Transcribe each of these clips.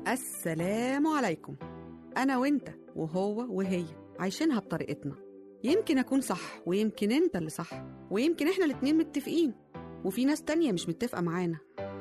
السلام عليكم أنا وأنت وهو وهي عايشينها بطريقتنا يمكن أكون صح ويمكن أنت اللي صح ويمكن إحنا الاتنين متفقين وفي ناس تانية مش متفقة معانا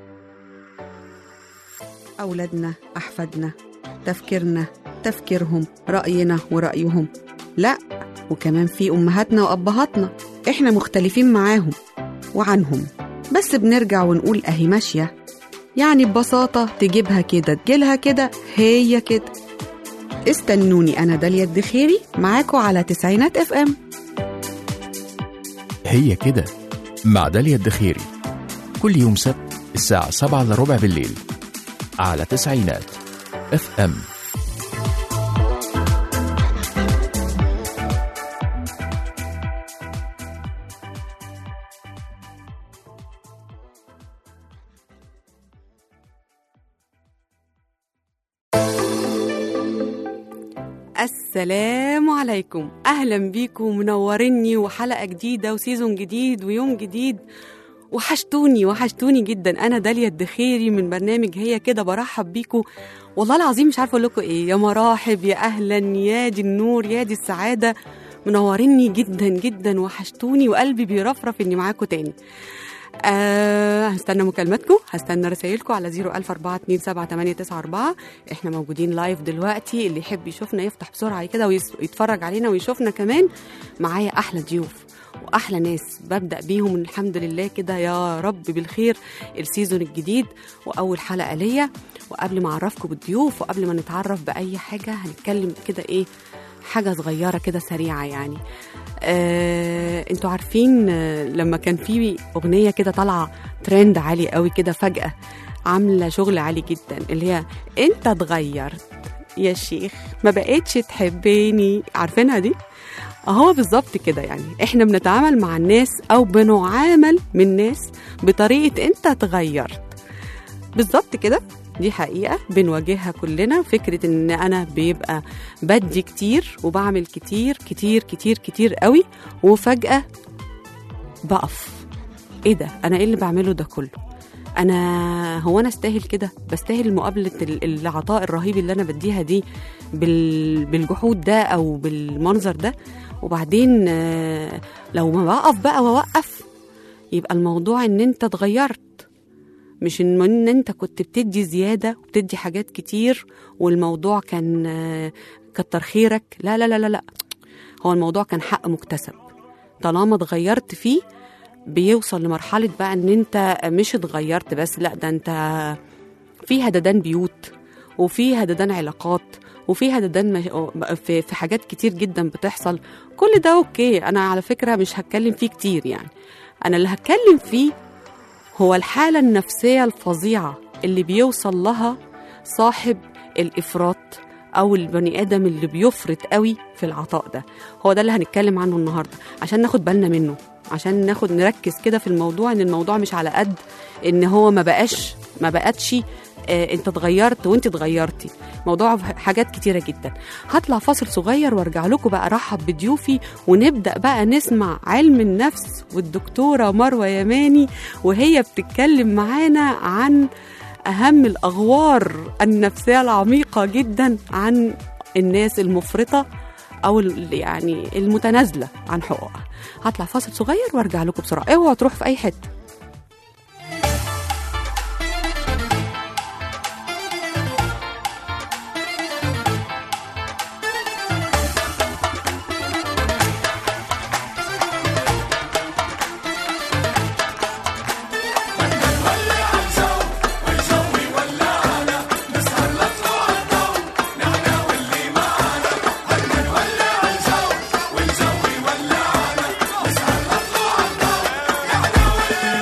أولادنا أحفادنا تفكيرنا تفكيرهم رأينا ورأيهم لا وكمان في أمهاتنا وأبهاتنا إحنا مختلفين معاهم وعنهم بس بنرجع ونقول أهي ماشية يعني ببساطة تجيبها كده تجيلها كده هي كده استنوني أنا داليا الدخيري معاكم على تسعينات اف ام هي كده مع داليا الدخيري كل يوم سبت الساعة سبعة إلا ربع بالليل على تسعينات اف ام السلام عليكم اهلا بيكم منوريني وحلقه جديده وسيزون جديد ويوم جديد وحشتوني وحشتوني جدا انا داليا الدخيري من برنامج هي كده برحب بيكم والله العظيم مش عارفه اقول لكم ايه يا مراحب يا اهلا يا دي النور يا دي السعاده منوريني جدا جدا وحشتوني وقلبي بيرفرف اني معاكم تاني أه هستنى مكالماتكم هستنى رسائلكم على 004278994 احنا موجودين لايف دلوقتي اللي يحب يشوفنا يفتح بسرعه كده ويتفرج علينا ويشوفنا كمان معايا احلى ضيوف واحلى ناس ببدا بيهم الحمد لله كده يا رب بالخير السيزون الجديد واول حلقه ليا وقبل ما اعرفكم بالضيوف وقبل ما نتعرف باي حاجه هنتكلم كده ايه حاجه صغيره كده سريعه يعني آه، انتوا عارفين آه، لما كان في اغنيه كده طالعه ترند عالي قوي كده فجاه عامله شغل عالي جدا اللي هي انت اتغيرت يا شيخ ما بقتش تحبني عارفينها دي اهو بالظبط كده يعني احنا بنتعامل مع الناس او بنعامل من الناس بطريقه انت اتغيرت بالظبط كده دي حقيقة بنواجهها كلنا فكرة ان انا بيبقى بدي كتير وبعمل كتير كتير كتير كتير قوي وفجأة بقف ايه ده انا ايه اللي بعمله ده كله انا هو انا استاهل كده بستاهل مقابله ال- العطاء الرهيب اللي انا بديها دي بال- بالجحود ده او بالمنظر ده وبعدين آه، لو ما بقف بقى واوقف يبقى الموضوع ان انت اتغيرت مش ان ان انت كنت بتدي زياده وبتدي حاجات كتير والموضوع كان آه، كتر خيرك لا لا لا لا لا هو الموضوع كان حق مكتسب طالما اتغيرت فيه بيوصل لمرحله بقى ان انت مش اتغيرت بس لا ده انت في هددان بيوت وفي هددان علاقات وفي هددان مش... في... في حاجات كتير جدا بتحصل كل ده اوكي انا على فكره مش هتكلم فيه كتير يعني انا اللي هتكلم فيه هو الحالة النفسية الفظيعة اللي بيوصل لها صاحب الإفراط أو البني آدم اللي بيفرط قوي في العطاء ده هو ده اللي هنتكلم عنه النهاردة عشان ناخد بالنا منه عشان ناخد نركز كده في الموضوع ان الموضوع مش على قد ان هو ما بقاش ما بقتش آه انت اتغيرت وانت اتغيرتي موضوع حاجات كتيره جدا هطلع فاصل صغير وارجع لكم بقى ارحب بضيوفي ونبدا بقى نسمع علم النفس والدكتوره مروه يماني وهي بتتكلم معانا عن اهم الاغوار النفسيه العميقه جدا عن الناس المفرطه او ال- يعني المتنازله عن حقوقها هطلع فاصل صغير وارجع لكم بسرعه اوعوا تروحوا في اي حته والجو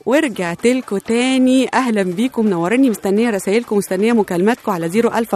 ورجعت لكم تاني اهلا بيكم منوريني مستنيه رسائلكم مستنيه مكالماتكم على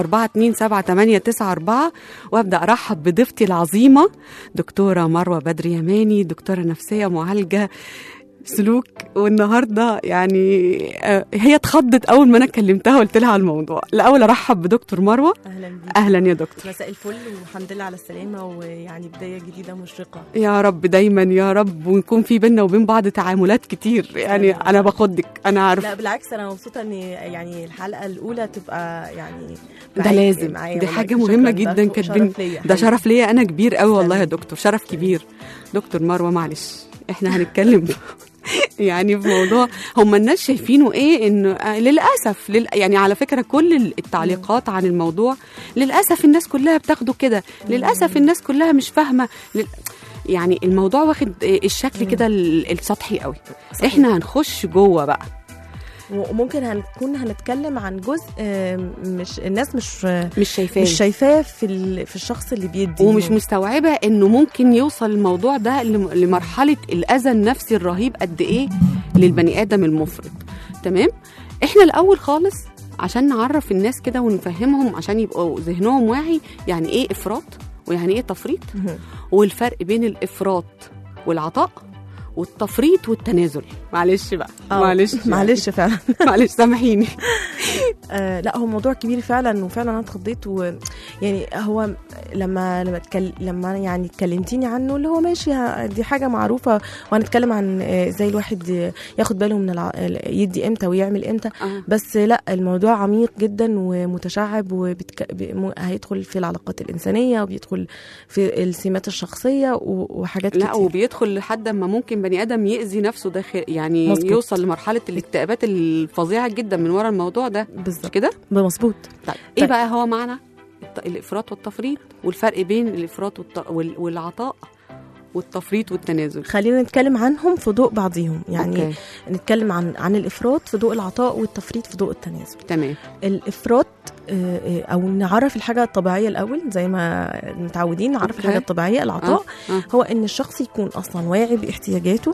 004278994 وابدا ارحب بضيفتي العظيمه دكتوره مروه بدر يماني دكتوره نفسيه معالجه سلوك والنهارده يعني آه، هي اتخضت اول ما انا كلمتها وقلت لها على الموضوع الاول ارحب بدكتور مروه اهلا بيك اهلا يا دكتور مساء الفل والحمد لله على السلامه ويعني بدايه جديده مشرقه يا رب دايما يا رب ونكون في بينا وبين بعض تعاملات كتير يعني انا باخدك انا عارفه لا بالعكس انا مبسوطه ان يعني الحلقه الاولى تبقى يعني ده معاك- لازم معايا دي والله. حاجه شكراً، مهمه ده جدا شرف كاتبين ليا ده حقيقي. شرف ليا انا كبير قوي والله يا تسلمي. دكتور شرف كبير دكتور مروه معلش احنا هنتكلم يعني في موضوع هم الناس شايفينه ايه انه آه، للاسف لل... يعني على فكره كل التعليقات عن الموضوع للاسف الناس كلها بتاخده كده للاسف الناس كلها مش فاهمه لل... يعني الموضوع واخد آه، الشكل كده ال- السطحي قوي صحيح. احنا هنخش جوه بقى وممكن هنكون هنتكلم عن جزء آم، مش الناس مش مش شايفاه مش شايفاه في ال- في الشخص اللي بيدي ومش مستوعبه انه ممكن يوصل الموضوع ده لم- لمرحله الاذى النفسي الرهيب قد ايه للبني ادم المفرط تمام احنا الاول خالص عشان نعرف الناس كده ونفهمهم عشان يبقوا ذهنهم واعي يعني ايه افراط ويعني ايه تفريط مهم. والفرق بين الافراط والعطاء والتفريط والتنازل معلش بقى آه، معلش معلش فعلا معلش سامحيني آه لا هو موضوع كبير فعلا وفعلا انا اتخضيت و يعني هو لما لما تكل... لما يعني اتكلمتيني عنه اللي هو ماشي ه- دي حاجه معروفه وهنتكلم عن آه، ازاي الواحد ياخد باله من الع... يدي امتى ويعمل امتى آه. بس لا الموضوع عميق جدا ومتشعب وبتك... ب... م- هيدخل في العلاقات الانسانيه وبيدخل في السمات الشخصيه و... وحاجات لا كتير وبيدخل لحد ما ممكن بني ادم يأذي نفسه داخل يعني مظبوط. مزبوط. يوصل لمرحله الاكتئابات الفظيعه جدا من ورا الموضوع ده مش بالظبط كده مظبوط طيب ايه طيب. بقى هو معنى الت- الافراط والتفريط والفرق بين الافراط والت... وال... والعطاء والتفريط والتنازل خلينا نتكلم عنهم في ضوء بعضيهم يعني أوكي. نتكلم عن عن الافراط في ضوء العطاء والتفريط في ضوء التنازل تمام الافراط آه، آه، او نعرف الحاجه الطبيعيه الاول زي ما متعودين نعرف أوكي. الحاجه الطبيعيه العطاء آه، آه. هو ان الشخص يكون اصلا واعي باحتياجاته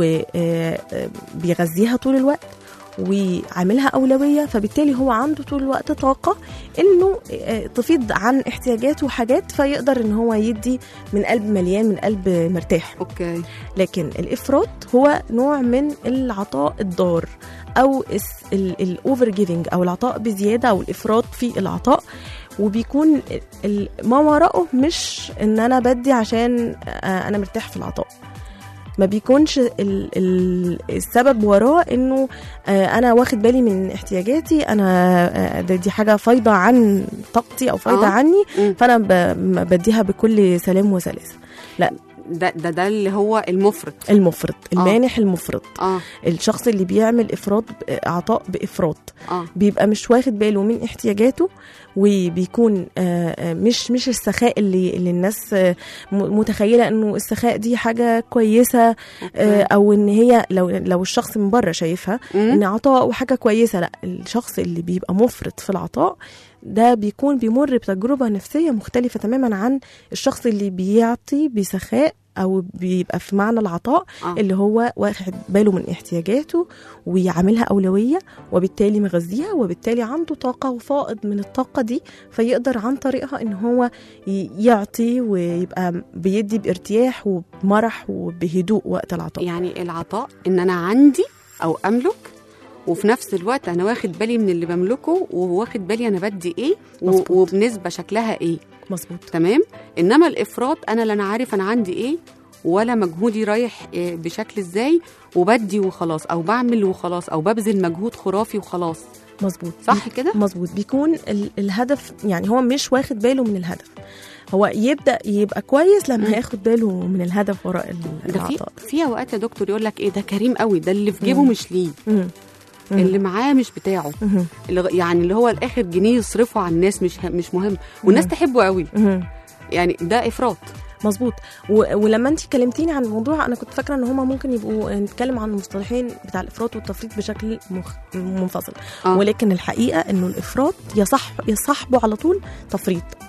وبيغذيها طول الوقت وعاملها أولوية فبالتالي هو عنده طول الوقت طاقة إنه آه، تفيض عن احتياجاته حاجات فيقدر إن هو يدي من قلب مليان من قلب مرتاح اوكي لكن الافراط هو نوع من العطاء الضار او الاوفر جيفنج او العطاء بزياده او الافراط في العطاء وبيكون ال- ما وراءه مش ان انا بدي عشان آه، انا مرتاح في العطاء ما بيكونش ال ال السبب وراه انه آه، انا واخد بالي من احتياجاتي انا آه، ده- دي حاجه فايضه عن طاقتي او فايضه آه. عني مم. فانا ب- م- بديها بكل سلام وسلاسه ده ده ده اللي هو المفرط المفرط المانح المفرط اه الشخص اللي بيعمل افراط عطاء بافراط اه بيبقى مش واخد باله من احتياجاته وبيكون آه، آه، مش مش السخاء اللي اللي الناس آه، م- متخيله انه السخاء دي حاجه كويسه آه، أوكي. او ان هي لو لو الشخص من بره شايفها مم. ان عطاء وحاجه كويسه لا الشخص اللي بيبقى مفرط في العطاء ده بيكون بيمر بتجربه نفسيه مختلفه تماما عن الشخص اللي بيعطي بسخاء او بيبقى في معنى العطاء آه. اللي هو واخد باله من احتياجاته ويعملها اولويه وبالتالي مغذيها وبالتالي عنده طاقه وفائض من الطاقه دي فيقدر عن طريقها ان هو ي- يعطي ويبقى بيدي بارتياح وبمرح وبهدوء وقت العطاء يعني العطاء ان انا عندي او املك وفي نفس الوقت انا واخد بالي من اللي بملكه وواخد بالي انا بدي ايه و- مظبوط. وبنسبه شكلها ايه مظبوط تمام انما الافراط انا لا انا عارف انا عندي ايه ولا مجهودي رايح إيه بشكل ازاي وبدي وخلاص او بعمل وخلاص او ببذل مجهود خرافي وخلاص مظبوط صح كده مظبوط بيكون ال- الهدف يعني هو مش واخد باله من الهدف هو يبدا يبقى كويس لما مم. ياخد باله من الهدف وراء ال- ده في العطاء في اوقات يا دكتور يقول لك ايه ده كريم قوي ده اللي في جيبه مم. مش ليه مم. مم. اللي معاه مش بتاعه مم. اللي يعني اللي هو الاخر جنيه يصرفه على الناس مش مش مهم والناس مم. تحبه قوي مم. يعني ده افراط مظبوط و- ولما انت كلمتيني عن الموضوع انا كنت فاكره ان هما ممكن يبقوا نتكلم عن المصطلحين بتاع الافراط والتفريط بشكل مخ... منفصل آه. ولكن الحقيقه انه الافراط يصح يصاحبه على طول تفريط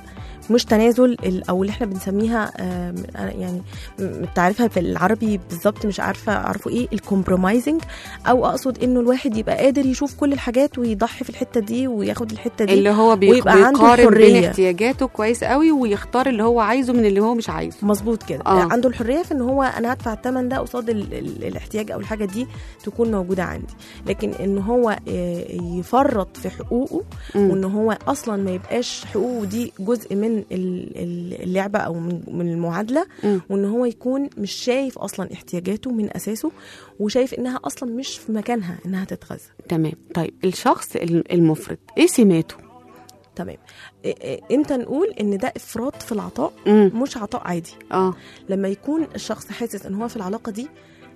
مش تنازل ال- او اللي احنا بنسميها آم، أنا يعني م- تعرفها في العربي بالظبط مش عارفه اعرفه ايه الكومبرومايزنج او اقصد انه الواحد يبقى قادر يشوف كل الحاجات ويضحي في الحته دي وياخد الحته دي اللي هو بي- ويبقى عنده بيقارن بين حرية. احتياجاته كويس قوي ويختار اللي هو عايزه من اللي هو مش عايزه مظبوط كده آه. آه. عنده الحريه في ان هو انا هدفع الثمن ده قصاد ال ال الاحتياج او الحاجه دي تكون موجوده عندي لكن ان هو آه، يفرط في حقوقه مم. وان هو اصلا ما يبقاش حقوقه دي جزء من ال- ال- اللعبه او من من المعادله مم. وان هو يكون مش شايف اصلا احتياجاته من اساسه وشايف انها اصلا مش في مكانها انها تتغذى تمام طيب الشخص ال- المفرط ايه سماته تمام إيه- إيه، امتى نقول ان ده افراط في العطاء مم. مش عطاء عادي اه لما يكون الشخص حاسس ان هو في العلاقه دي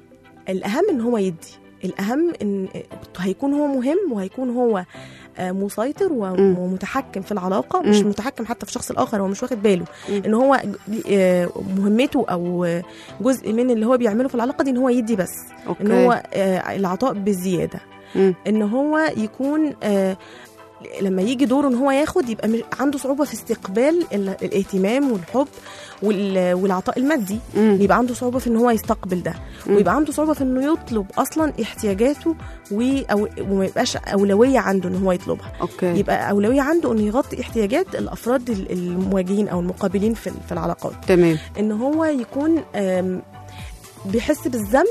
الاهم ان هو يدي الاهم ان هيكون هو مهم وهيكون هو آه، مسيطر و- مم. ومتحكم في العلاقه مش مم. متحكم حتى في الشخص الاخر هو مش واخد باله مم. ان هو ج- آه، مهمته او آه، جزء من اللي هو بيعمله في العلاقه دي ان هو يدي بس اوكي ان هو آه، العطاء بزياده مم. ان هو يكون آه، لما يجي دوره ان هو ياخد يبقى مش- عنده صعوبه في استقبال ال- الاهتمام والحب وال- والعطاء المادي مم. يبقى عنده صعوبه في ان هو يستقبل ده مم. ويبقى عنده صعوبه في انه يطلب اصلا احتياجاته و أو وما يبقاش اولويه عنده ان هو يطلبها اوكي يبقى اولويه عنده انه يغطي احتياجات الافراد ال- المواجهين او المقابلين في في العلاقات تمام ان هو يكون آم، بيحس بالذنب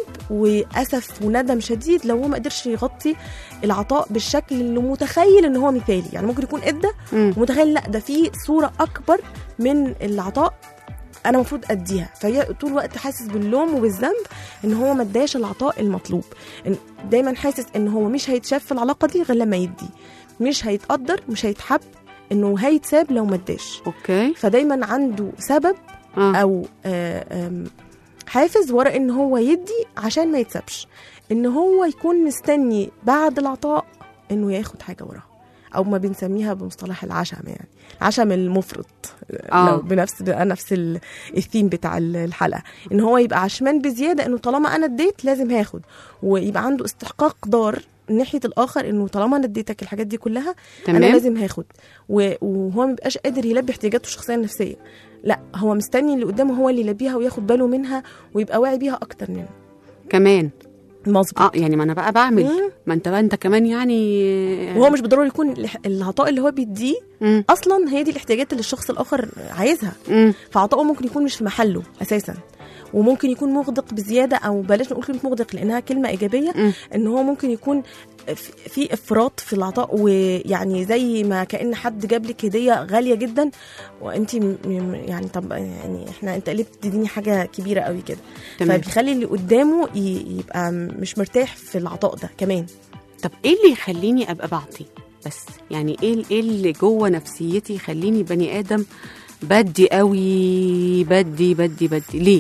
واسف وندم شديد لو هو ما قدرش يغطي العطاء بالشكل اللي متخيل ان هو مثالي يعني ممكن يكون ادى مم. ومتخيل لا ده في صوره اكبر من العطاء انا المفروض اديها فهي طول الوقت حاسس باللوم وبالذنب ان هو ما اداش العطاء المطلوب إن دايما حاسس ان هو مش هيتشاف في العلاقه دي غير لما يدي مش هيتقدر مش هيتحب انه هيتساب لو ما اداش اوكي فدايما عنده سبب اه او آه، آم، حافز ورا ان هو يدي عشان ما يتسابش ان هو يكون مستني بعد العطاء انه ياخد حاجه وراها او ما بنسميها بمصطلح العشم يعني العشم المفرط آه. لو بنفس بقى نفس ال- الثيم بتاع ال- الحلقه ان هو يبقى عشمان بزياده انه طالما انا اديت لازم هاخد ويبقى عنده استحقاق دار ناحيه الاخر انه طالما انا اديتك الحاجات دي كلها تمام. انا لازم هاخد و- وهو ما بيبقاش قادر يلبي احتياجاته الشخصيه النفسيه لا هو مستني اللي قدامه هو اللي يلبيها وياخد باله منها ويبقى واعي بيها اكتر منه كمان مظبوط اه يعني ما انا بقى بعمل مم. ما انت بقى انت كمان يعني وهو مش بالضروره يكون الح- العطاء اللي هو بيديه مم. اصلا هي دي الاحتياجات اللي الشخص الاخر عايزها مم. فعطائه ممكن يكون مش في محله اساسا وممكن يكون مغدق بزياده او بلاش نقول كلمه مغدق لانها كلمه ايجابيه مم. ان هو ممكن يكون في- في افراط في العطاء ويعني زي ما كان حد جاب لك هديه غاليه جدا وانت م- م- يعني طب يعني احنا انت ليه بتديني حاجه كبيره قوي كده تمام فبيخلي اللي قدامه ي- يبقى مش مرتاح في العطاء ده كمان طب ايه اللي يخليني ابقى بعطي بس يعني ايه ايه اللي جوه نفسيتي يخليني بني ادم بدي قوي بدي بدي بدي ليه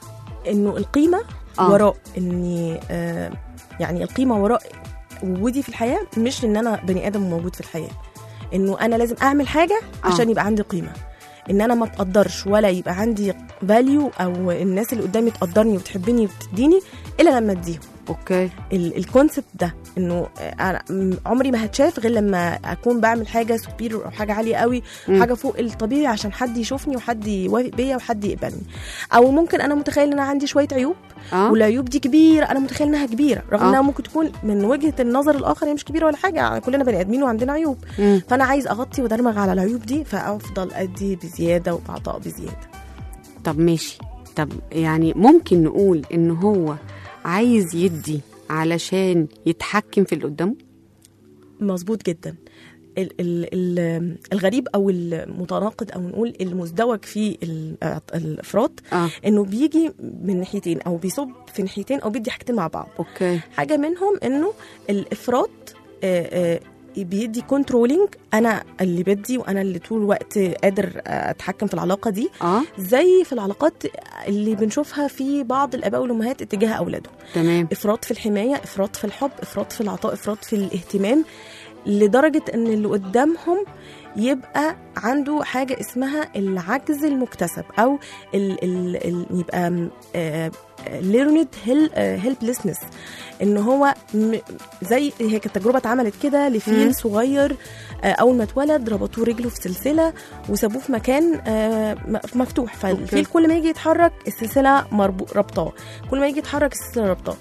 انه القيمه آه. آه. وراء اني آه يعني القيمه وراء وجودي في الحياه مش ان انا بني ادم موجود في الحياه انه انا لازم اعمل حاجه آه. عشان يبقى عندي قيمه ان انا ما اتقدرش ولا يبقى عندي فاليو او الناس اللي قدامي تقدرني وتحبني وتديني الا لما اديهم اوكي الكونسبت ده انه انا م- عمري ما هتشاف غير لما اكون بعمل حاجه سوبيريور او حاجه عاليه قوي مم. حاجه فوق الطبيعي عشان حد يشوفني وحد يوافق بيا وحد يقبلني او ممكن انا متخيل ان انا عندي شويه عيوب اه والعيوب دي كبيره انا متخيل انها كبيره رغم آه. انها ممكن تكون من وجهه النظر الاخر هي مش كبيره ولا حاجه كلنا بني ادمين وعندنا عيوب مم. فانا عايز اغطي ودرمغ على العيوب دي فافضل ادي بزياده وبعطاء بزياده طب ماشي طب يعني ممكن نقول ان هو عايز يدي علشان يتحكم في اللي قدامه مظبوط جدا ال ال ال الغريب او المتناقض او نقول المزدوج في ال- الافراط اه انه بيجي من ناحيتين او بيصب في ناحيتين او بيدي حاجتين مع بعض اوكي حاجه منهم انه الافراط آه، آه، بيدي كنترولينج انا اللي بدي وانا اللي طول الوقت قادر اتحكم في العلاقه دي اه زي في العلاقات اللي بنشوفها في بعض الاباء والامهات اتجاه اولادهم تمام افراط في الحمايه افراط في الحب افراط في العطاء افراط في الاهتمام لدرجه ان اللي قدامهم يبقى عنده حاجه اسمها العجز المكتسب او ال ال ال يبقى ليرند هيلبلسنس ان هو م- زي هي كانت تجربه اتعملت كده مم. لفيل صغير آه، اول ما اتولد ربطوه رجله في سلسله وسابوه في مكان آه، م- مفتوح فالفيل أوكي. كل ما يجي يتحرك السلسله مربو ربطاه كل ما يجي يتحرك السلسله ربطاه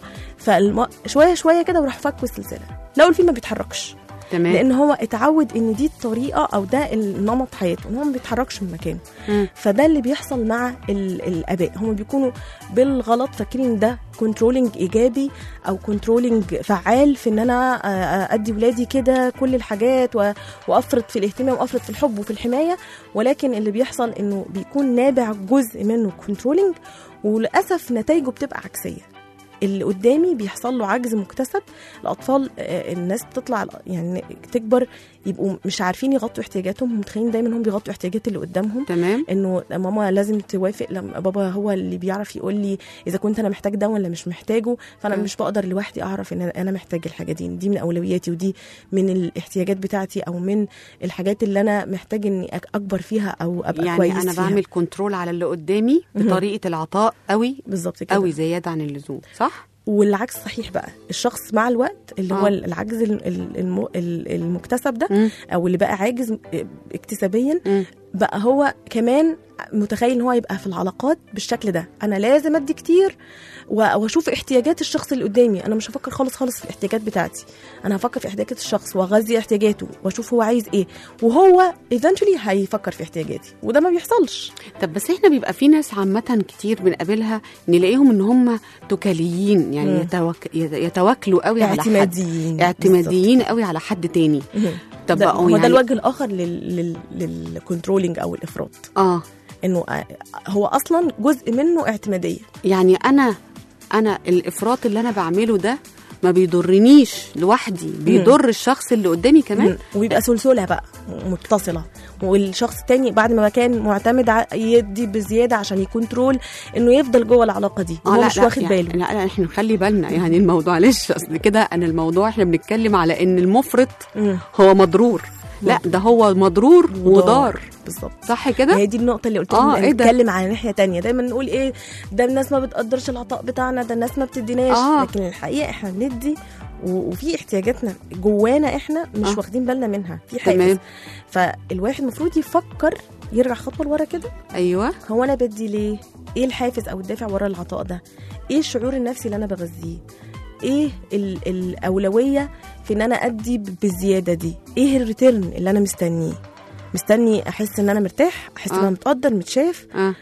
فشويه شويه كده وراح فكوا السلسله لو الفيل ما بيتحركش تمام لان هو اتعود ان دي الطريقه او ده النمط حياته ان هو ما بيتحركش من مكانه مم. فده اللي بيحصل مع ال- الاباء هم بيكونوا بالغلط فاكرين إن ده كنترولنج ايجابي او كنترولنج فعال في ان انا آه، ادي ولادي كده كل الحاجات و- وافرط في الاهتمام وافرط في الحب وفي الحمايه ولكن اللي بيحصل انه بيكون نابع جزء منه كنترولنج وللاسف نتائجه بتبقى عكسيه اللي قدامي بيحصل له عجز مكتسب الاطفال آه، الناس بتطلع يعني تكبر يبقوا مش عارفين يغطوا احتياجاتهم هم متخيلين دايما هم بيغطوا احتياجات اللي قدامهم تمام انه ماما لازم توافق لما بابا هو اللي بيعرف يقول لي اذا كنت انا محتاج ده ولا مش محتاجه فانا مم. مش بقدر لوحدي اعرف ان انا محتاج الحاجه دي دي من اولوياتي ودي من الاحتياجات بتاعتي او من الحاجات اللي انا محتاج اني أك- اكبر فيها او ابقى يعني كويس انا فيها. بعمل كنترول على اللي قدامي مهم. بطريقه العطاء قوي بالظبط كده قوي زياده عن اللزوم صح والعكس صحيح بقى الشخص مع الوقت اللي هو آه. العجز ال- ال- الم- ال- المكتسب ده مم. او اللي بقى عاجز اكتسابيا مم. بقى هو كمان متخيل ان هو يبقى في العلاقات بالشكل ده انا لازم ادي كتير و- واشوف احتياجات الشخص اللي قدامي انا مش هفكر خالص خالص في الاحتياجات بتاعتي انا هفكر في احتياجات الشخص واغذي احتياجاته واشوف هو عايز ايه وهو ايفنتولي هيفكر في احتياجاتي وده ما بيحصلش طب بس احنا بيبقى في ناس عامة كتير بنقابلها نلاقيهم ان هم توكليين يعني مم. يتوك... يت- يتواكلوا قوي على حد اعتماديين اعتماديين قوي على حد تاني بالظبط. طب ده بقوا هو يعني ده الوجه الاخر لل لل للكنترولينج او الافراط اه انه آه، هو اصلا جزء منه اعتماديه يعني انا انا الافراط اللي انا بعمله ده ما بيضرنيش لوحدي بيضر الشخص اللي قدامي كمان مم. وبيبقى سلسله بقى متصله والشخص التاني بعد ما كان معتمد ع- يدي بزياده عشان يكنترول انه يفضل جوه العلاقه دي هو مش واخد يعني باله لا لا احنا نخلي بالنا يعني الموضوع ليش اصل كده انا الموضوع احنا بنتكلم على ان المفرط مم. هو مضرور لا ده هو مضرور وضار بالظبط صح كده هي دي النقطة اللي قلت آه، لك إيه ده؟ نتكلم على ناحية تانية دايما نقول ايه ده الناس ما بتقدرش العطاء بتاعنا ده الناس ما بتديناش آه. لكن الحقيقة احنا بندي و- وفي احتياجاتنا جوانا احنا مش آه. واخدين بالنا منها في تمام. حاجز فالواحد المفروض يفكر يرجع خطوة لورا كده ايوه هو انا بدي ليه ايه الحافز او الدافع ورا العطاء ده ايه الشعور النفسي اللي انا بغذيه ايه ال- الاولويه في ان انا ادي ب- بالزياده دي ايه الريتيرن اللي انا مستنيه مستني احس ان انا مرتاح احس ان آه. انا متقدر متشاف اه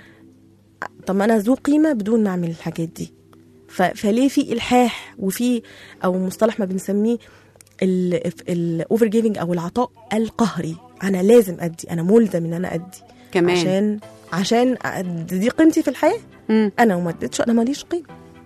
طب ما انا ذو قيمه بدون ما اعمل الحاجات دي ف- فليه في الحاح وفي او مصطلح ما بنسميه الاوفر جيفنج او العطاء القهري انا لازم ادي انا ملزم ان انا ادي كمان عشان عشان أد- دي قيمتي في الحياه مم. انا وما اديتش انا ماليش قيمه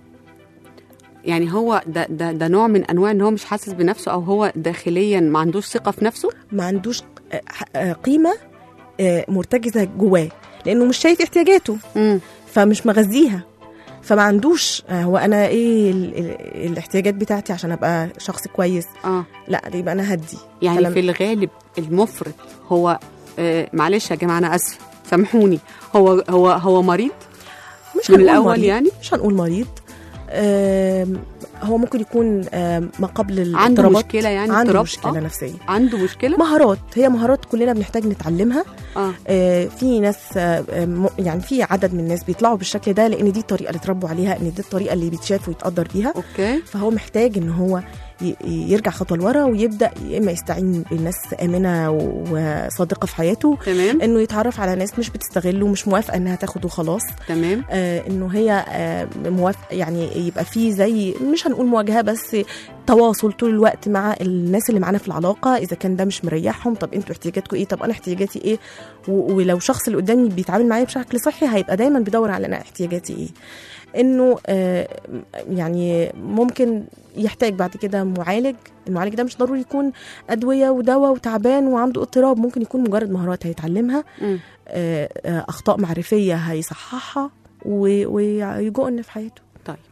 يعني هو ده ده ده نوع من انواع ان هو مش حاسس بنفسه او هو داخليا ما عندوش ثقه في نفسه ما عندوش آه، آه، قيمه آه، مرتكزه جواه لانه مش شايف احتياجاته امم فمش مغذيها فما عندوش آه، هو انا ايه ال- ال- الاحتياجات بتاعتي عشان ابقى شخص كويس اه لا ده يبقى انا هدي يعني فلما- في الغالب المفرط هو آه معلش يا جماعه انا اسفه سامحوني هو هو هو مريض مش من هنقول الأول مريض. يعني؟ مش هنقول مريض آم، هو ممكن يكون آم، ما قبل عنده الاضطرابات مشكله يعني عنده اضطراب مشكله آه. نفسيه عنده مشكله مهارات هي مهارات كلنا بنحتاج نتعلمها اه آه، في ناس آه، آه، م- يعني في عدد من الناس بيطلعوا بالشكل ده لان دي الطريقه اللي اتربوا عليها ان دي الطريقه اللي بيتشاف ويتقدر بيها اوكي فهو محتاج ان هو ي- يرجع خطوه لورا ويبدا يا اما يستعين بناس امنه وصادقه في حياته تمام انه يتعرف على ناس مش بتستغله مش موافقه انها تاخده خلاص تمام آه انه هي آه موافقه يعني يبقى في زي مش هنقول مواجهه بس تواصل طول الوقت مع الناس اللي معانا في العلاقه اذا كان ده مش مريحهم طب انتوا احتياجاتكم ايه طب انا احتياجاتي ايه و- ولو شخص اللي قدامي بيتعامل معايا بشكل صحي هيبقى دايما بيدور على انا احتياجاتي ايه انه آه يعني ممكن يحتاج بعد كده معالج المعالج ده مش ضروري يكون ادويه ودواء وتعبان وعنده اضطراب ممكن يكون مجرد مهارات هيتعلمها مم. آه، آه، اخطاء معرفيه هيصححها و- ويجؤن في حياته طيب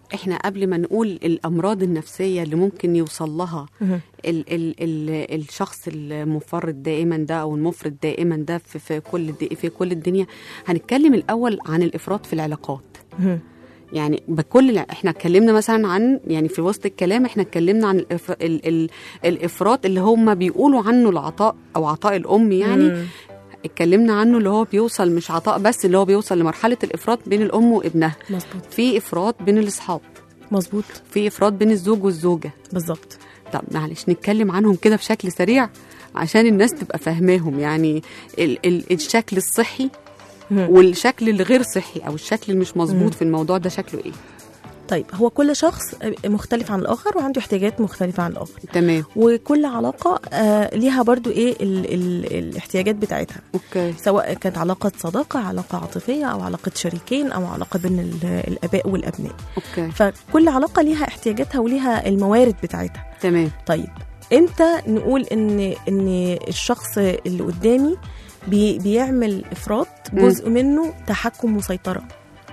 احنا قبل ما نقول الامراض النفسيه اللي ممكن يوصل لها مهم. ال ال ال الشخص المفرط دائما ده او المفرط دائما ده في, في كل الد- في كل الدنيا هنتكلم الاول عن الافراط في العلاقات مهم. يعني بكل الع- احنا اتكلمنا مثلا عن يعني في وسط الكلام احنا اتكلمنا عن الإف... ال... ال... الافراط اللي هم بيقولوا عنه العطاء او عطاء الام يعني مم. اتكلمنا عنه اللي هو بيوصل مش عطاء بس اللي هو بيوصل لمرحله الافراط بين الام وابنها مظبوط في افراط بين الاصحاب مظبوط في افراط بين الزوج والزوجه بالظبط طب معلش نتكلم عنهم كده بشكل سريع عشان الناس تبقى فاهماهم يعني ال ال الشكل الصحي مهم. والشكل الغير صحي او الشكل اللي مش مظبوط في الموضوع ده شكله ايه طيب هو كل شخص مختلف عن الاخر وعنده احتياجات مختلفه عن الاخر تمام وكل علاقه آه ليها برضو ايه ال ال الاحتياجات بتاعتها اوكي سواء كانت علاقه صداقه علاقه عاطفيه او علاقه شريكين او علاقه بين ال- الاباء والابناء اوكي فكل علاقه ليها احتياجاتها وليها الموارد بتاعتها تمام طيب امتى نقول ان ان الشخص اللي قدامي بي بيعمل افراط مم. جزء منه تحكم وسيطره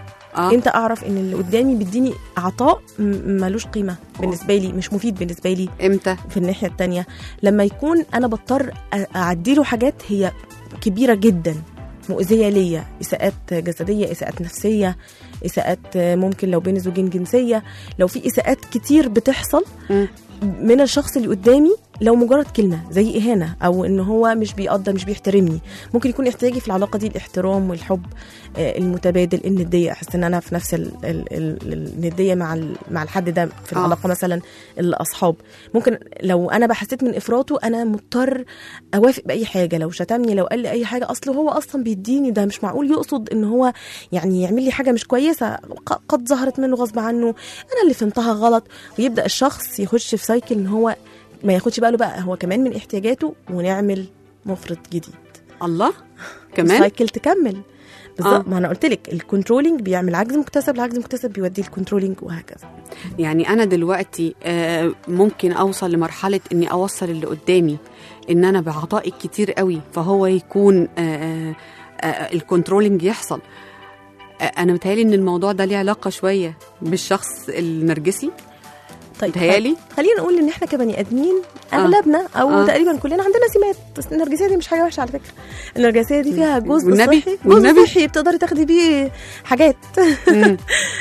اه امتى اعرف ان اللي قدامي بيديني عطاء م- ملوش قيمه بالنسبه لي مش مفيد بالنسبه لي امتى في الناحيه التانية لما يكون انا بضطر أ- اعديله حاجات هي كبيره جدا مؤذيه ليا اساءات جسديه اساءات نفسيه اساءات ممكن لو بين زوجين جنسيه لو في اساءات كتير بتحصل مم. من الشخص اللي قدامي لو مجرد كلمه زي اهانه او ان هو مش بيقدر مش بيحترمني ممكن يكون احتياجي في العلاقه دي الاحترام والحب آه، المتبادل النديه احس ان انا في نفس ال- ال- ال- النديه مع ال- مع الحد ده في آه. العلاقه مثلا الاصحاب ممكن لو انا بحسيت من افراطه انا مضطر اوافق باي حاجه لو شتمني لو قال لي اي حاجه اصله هو اصلا بيديني ده مش معقول يقصد ان هو يعني يعمل لي حاجه مش كويسه ق- قد ظهرت منه غصب عنه انا اللي فهمتها غلط ويبدا الشخص يخش في سايكل ان هو ما ياخدش باله بقى هو كمان من احتياجاته ونعمل مفرط جديد الله كمان السايكل تكمل بالظبط آه. ما انا قلت لك الكنترولينج بيعمل عجز مكتسب العجز مكتسب بيوديه الكنترولينج وهكذا يعني انا دلوقتي آه، ممكن اوصل لمرحله اني اوصل اللي قدامي ان انا بعطائي كتير قوي فهو يكون آه، آه، الكنترولينج يحصل آه، انا متهيالي ان الموضوع ده ليه علاقه شويه بالشخص النرجسي طيب متهيألي؟ خلينا نقول ان احنا كبني ادمين اغلبنا او آه. تقريبا كلنا عندنا سمات بس النرجسيه دي مش حاجه وحشه على فكره النرجسيه دي فيها جزء والنبي؟ صحي والنبي؟ جزء صحي بتقدري تاخدي بيه حاجات مم.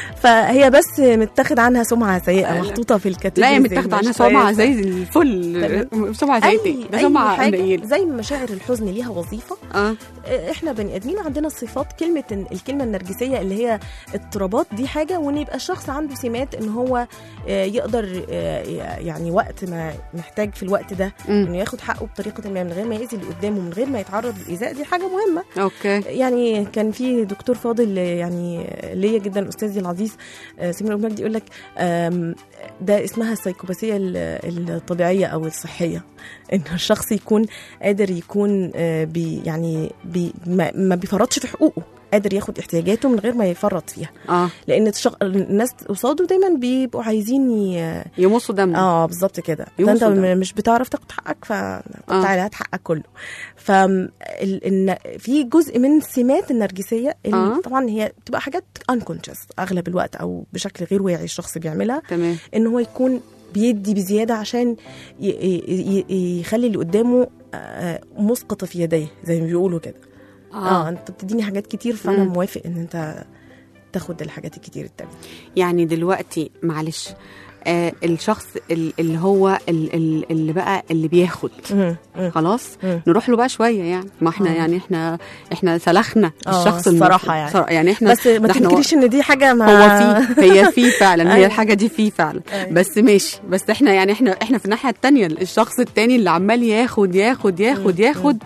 فهي بس متاخد عنها سمعه سيئه لا. محطوطه في الكاتيجوري لا هي متاخده عنها سمعه زي الفل تمام. سمعه زي اي ايه ده اي سمعه حاجه قليله زي ما مشاعر الحزن ليها وظيفه اه احنا بني ادمين عندنا صفات كلمه الكلمه النرجسيه اللي هي اضطرابات دي حاجه وان يبقى الشخص عنده سمات ان هو آه، يقدر آه، يعني وقت ما محتاج في الوقت ده مم. انه ياخد حقه بطريقه ما من غير ما يأذي اللي قدامه من غير ما يتعرض للايذاء دي حاجه مهمه اوكي يعني كان في دكتور فاضل يعني ليا جدا استاذي العزيز آه، سمير أبو مجدي يقول لك آم، ده اسمها السيكوباسيه ال- الطبيعيه او الصحيه ان الشخص يكون قادر يكون آه، بي يعني بي ما, ما بيفرطش في حقوقه قادر ياخد احتياجاته من غير ما يفرط فيها اه لان الشخ... الناس قصاده دايما بيبقوا عايزين ي... يمصوا دم اه بالظبط كده ده يوصل انت ده. م- مش بتعرف تاخد حقك ف آه. تعالى هات حقك كله ف ال- إن في جزء من سمات النرجسيه اللي آه. طبعا هي بتبقى حاجات unconscious اغلب الوقت او بشكل غير واعي الشخص بيعملها تمام ان هو يكون بيدي بزياده عشان ي... ي... ي... يخلي اللي قدامه آه، مسقط في يديه زي ما بيقولوا كده اه, انت بتديني حاجات كتير فانا مم. موافق ان انت تاخد الحاجات الكتير التانية يعني دلوقتي معلش آه الشخص ال- اللي هو ال- ال- اللي بقى اللي بياخد مم. مم. خلاص مم. نروح له بقى شويه يعني ما احنا آه. يعني احنا احنا سلخنا آه، الشخص الصراحة المفروض. يعني. صرا- يعني احنا بس ما ده احنا تنكريش ان دي حاجه ما هو في هي في فعلا هي أيوة. الحاجه دي في فعلا أيوة. بس ماشي بس احنا يعني احنا احنا في الناحيه التانية الشخص التاني اللي عمال ياخد ياخد ياخد ياخد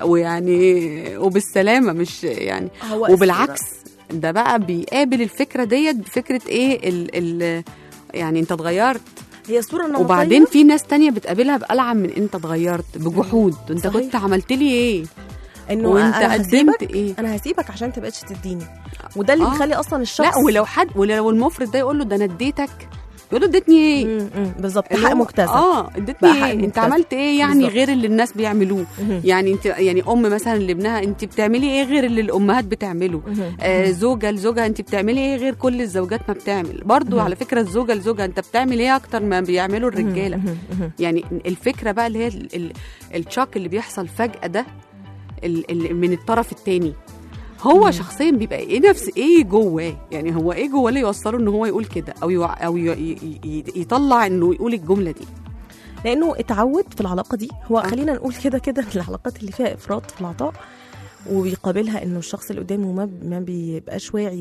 ويعني وبالسلامه مش يعني هو وبالعكس ده بقى بيقابل الفكره ديت بفكره ايه ال ال يعني انت اتغيرت هي الصوره النمطيه وبعدين في ناس تانية بتقابلها بألعن من انت اتغيرت بجحود انت صحيح. كنت عملت لي ايه انه وانت أنا قدمت هسيبك ايه انا هسيبك عشان تبقاش تديني وده اللي آه. بيخلي اصلا الشخص لا ولو حد ولو المفرد ده يقول له ده انا اديتك يقولوا اديتني ايه مم، مم، بالظبط اللي حق هو- مكتسب اه اديتني بقى حق ايه انت مكتسب. عملت ايه يعني بالظبط. غير اللي الناس بيعملوه مهم. يعني انت يعني ام مثلا لابنها انت بتعملي ايه غير اللي الامهات بتعمله مهم. آه زوجه لزوجها انت بتعملي ايه غير كل الزوجات ما بتعمل برضو مهم. على فكره الزوجه لزوجها انت بتعمل ايه اكتر ما بيعملوا الرجاله مهم. مهم. يعني الفكره بقى اللي هي ال- ال- الشوك اللي بيحصل فجاه ده ال- ال- من الطرف التاني هو مم. شخصيا بيبقى ايه نفس ايه جواه يعني هو ايه جواه اللي يوصله ان هو يقول كده او يوع او ي- ي- ي- يطلع انه يقول الجمله دي لانه اتعود في العلاقه دي هو آه. خلينا نقول كده كده العلاقات اللي فيها افراط في العطاء وبيقابلها انه الشخص اللي قدامه ما ما بيبقاش واعي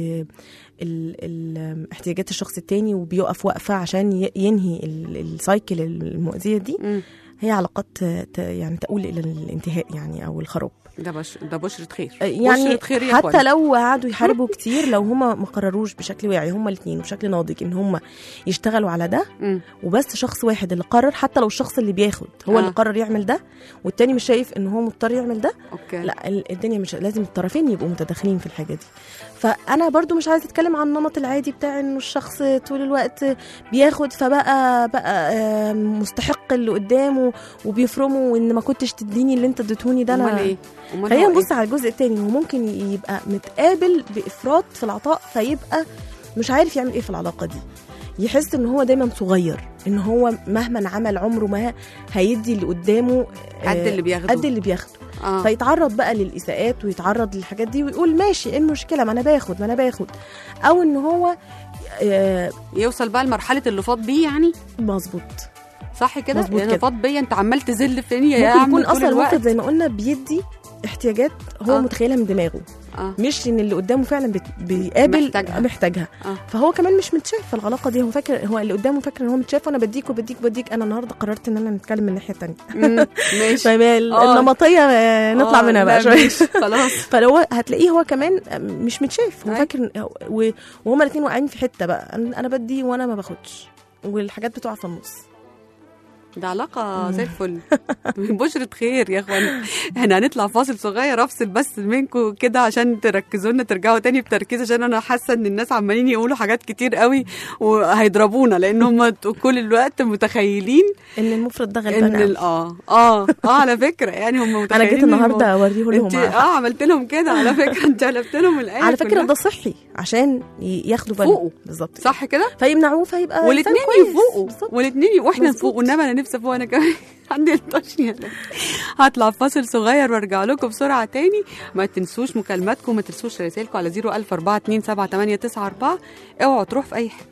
باحتياجات الشخص التاني وبيقف وقفه عشان ي- ينهي ال- السايكل المؤذيه دي مم. هي علاقات ت- يعني تؤول الى الانتهاء يعني او الخراب ده بش ده بشرة خير يعني بشرة خير يا حتى إخوان. لو قعدوا يحاربوا كتير لو هما ما قرروش بشكل واعي هما الاثنين بشكل ناضج ان هما يشتغلوا على ده مم. وبس شخص واحد اللي قرر حتى لو الشخص اللي بياخد هو آه. اللي قرر يعمل ده والتاني مش شايف ان هو مضطر يعمل ده اوكي لا ال- الدنيا مش لازم الطرفين يبقوا متداخلين في الحاجه دي فانا برضو مش عايزه اتكلم عن النمط العادي بتاع انه الشخص طول الوقت بياخد فبقى بقى آه، مستحق اللي قدامه وبيفرمه وان ما كنتش تديني اللي انت اديتوني ده امال انا ايه امال خلينا هو نبص إيه؟ على الجزء التاني هو ممكن يبقى متقابل بافراط في العطاء فيبقى مش عارف يعمل ايه في العلاقه دي يحس ان هو دايما صغير ان هو مهما عمل عمره ما هيدي اللي قدامه آه، قد اللي بياخده. قد اللي بياخده اه فيتعرض بقى للاساءات ويتعرض للحاجات دي ويقول ماشي ايه المشكله ما انا باخد ما انا باخد او ان هو آه، يوصل بقى لمرحله اللي فاض بيه يعني مظبوط صح كده مظبوط يعني كده. فاض بيا انت عمال تذل فيني يا ممكن عم يكون طول اصلا الوقت واخد زي ما قلنا بيدي احتياجات هو آه. متخيلها من دماغه اه مش ان اللي قدامه فعلا بت- بيقابل محتاجها. محتاجها آه. فهو كمان مش متشاف في العلاقه دي هو فاكر هو اللي قدامه فاكر ان هو متشاف وانا بديك وبديك وبديك انا النهارده قررت ان انا نتكلم من الناحيه الثانيه مم، ماشي فيبقى ال- آه. النمطيه آه، نطلع آه، منها بقى لا، شويه ماشي، خلاص فلو هتلاقيه هو كمان مش متشاف هو أي. فاكر إن- و- وهما الاثنين واقعين في حته بقى انا أنا بدي وانا ما باخدش والحاجات بتقع في النص ده علاقة زي الفل بشرة خير يا اخوان احنا هنطلع فاصل صغير افصل بس منكم كده عشان تركزوا لنا ترجعوا تاني بتركيز عشان انا حاسة ان الناس عمالين يقولوا حاجات كتير قوي وهيضربونا لان هم كل الوقت متخيلين ان المفرد ده ان غلبان ال- أوي. اه اه اه على فكرة يعني هم متخيلين انا جيت إن النهارده الموضوع- اوريه لهم انت على اه عملت لهم كده على فكرة انت قلبت لهم الآية على فكره كلها. ده صحي عشان ي- ياخدوا بالهم فوقوا. بالظبط صح كده فيمنعوه فيبقى إنسان والاثنين كويس. يفوقوا بالظبط. والاثنين واحنا مظبوط. نفوق وانما انا نفسي افوق انا كمان عندي الطشني هطلع فاصل صغير وارجع لكم بسرعه تاني ما تنسوش مكالماتكم ما تنسوش رسائلكم على 004278994 اوعوا تروحوا في اي حته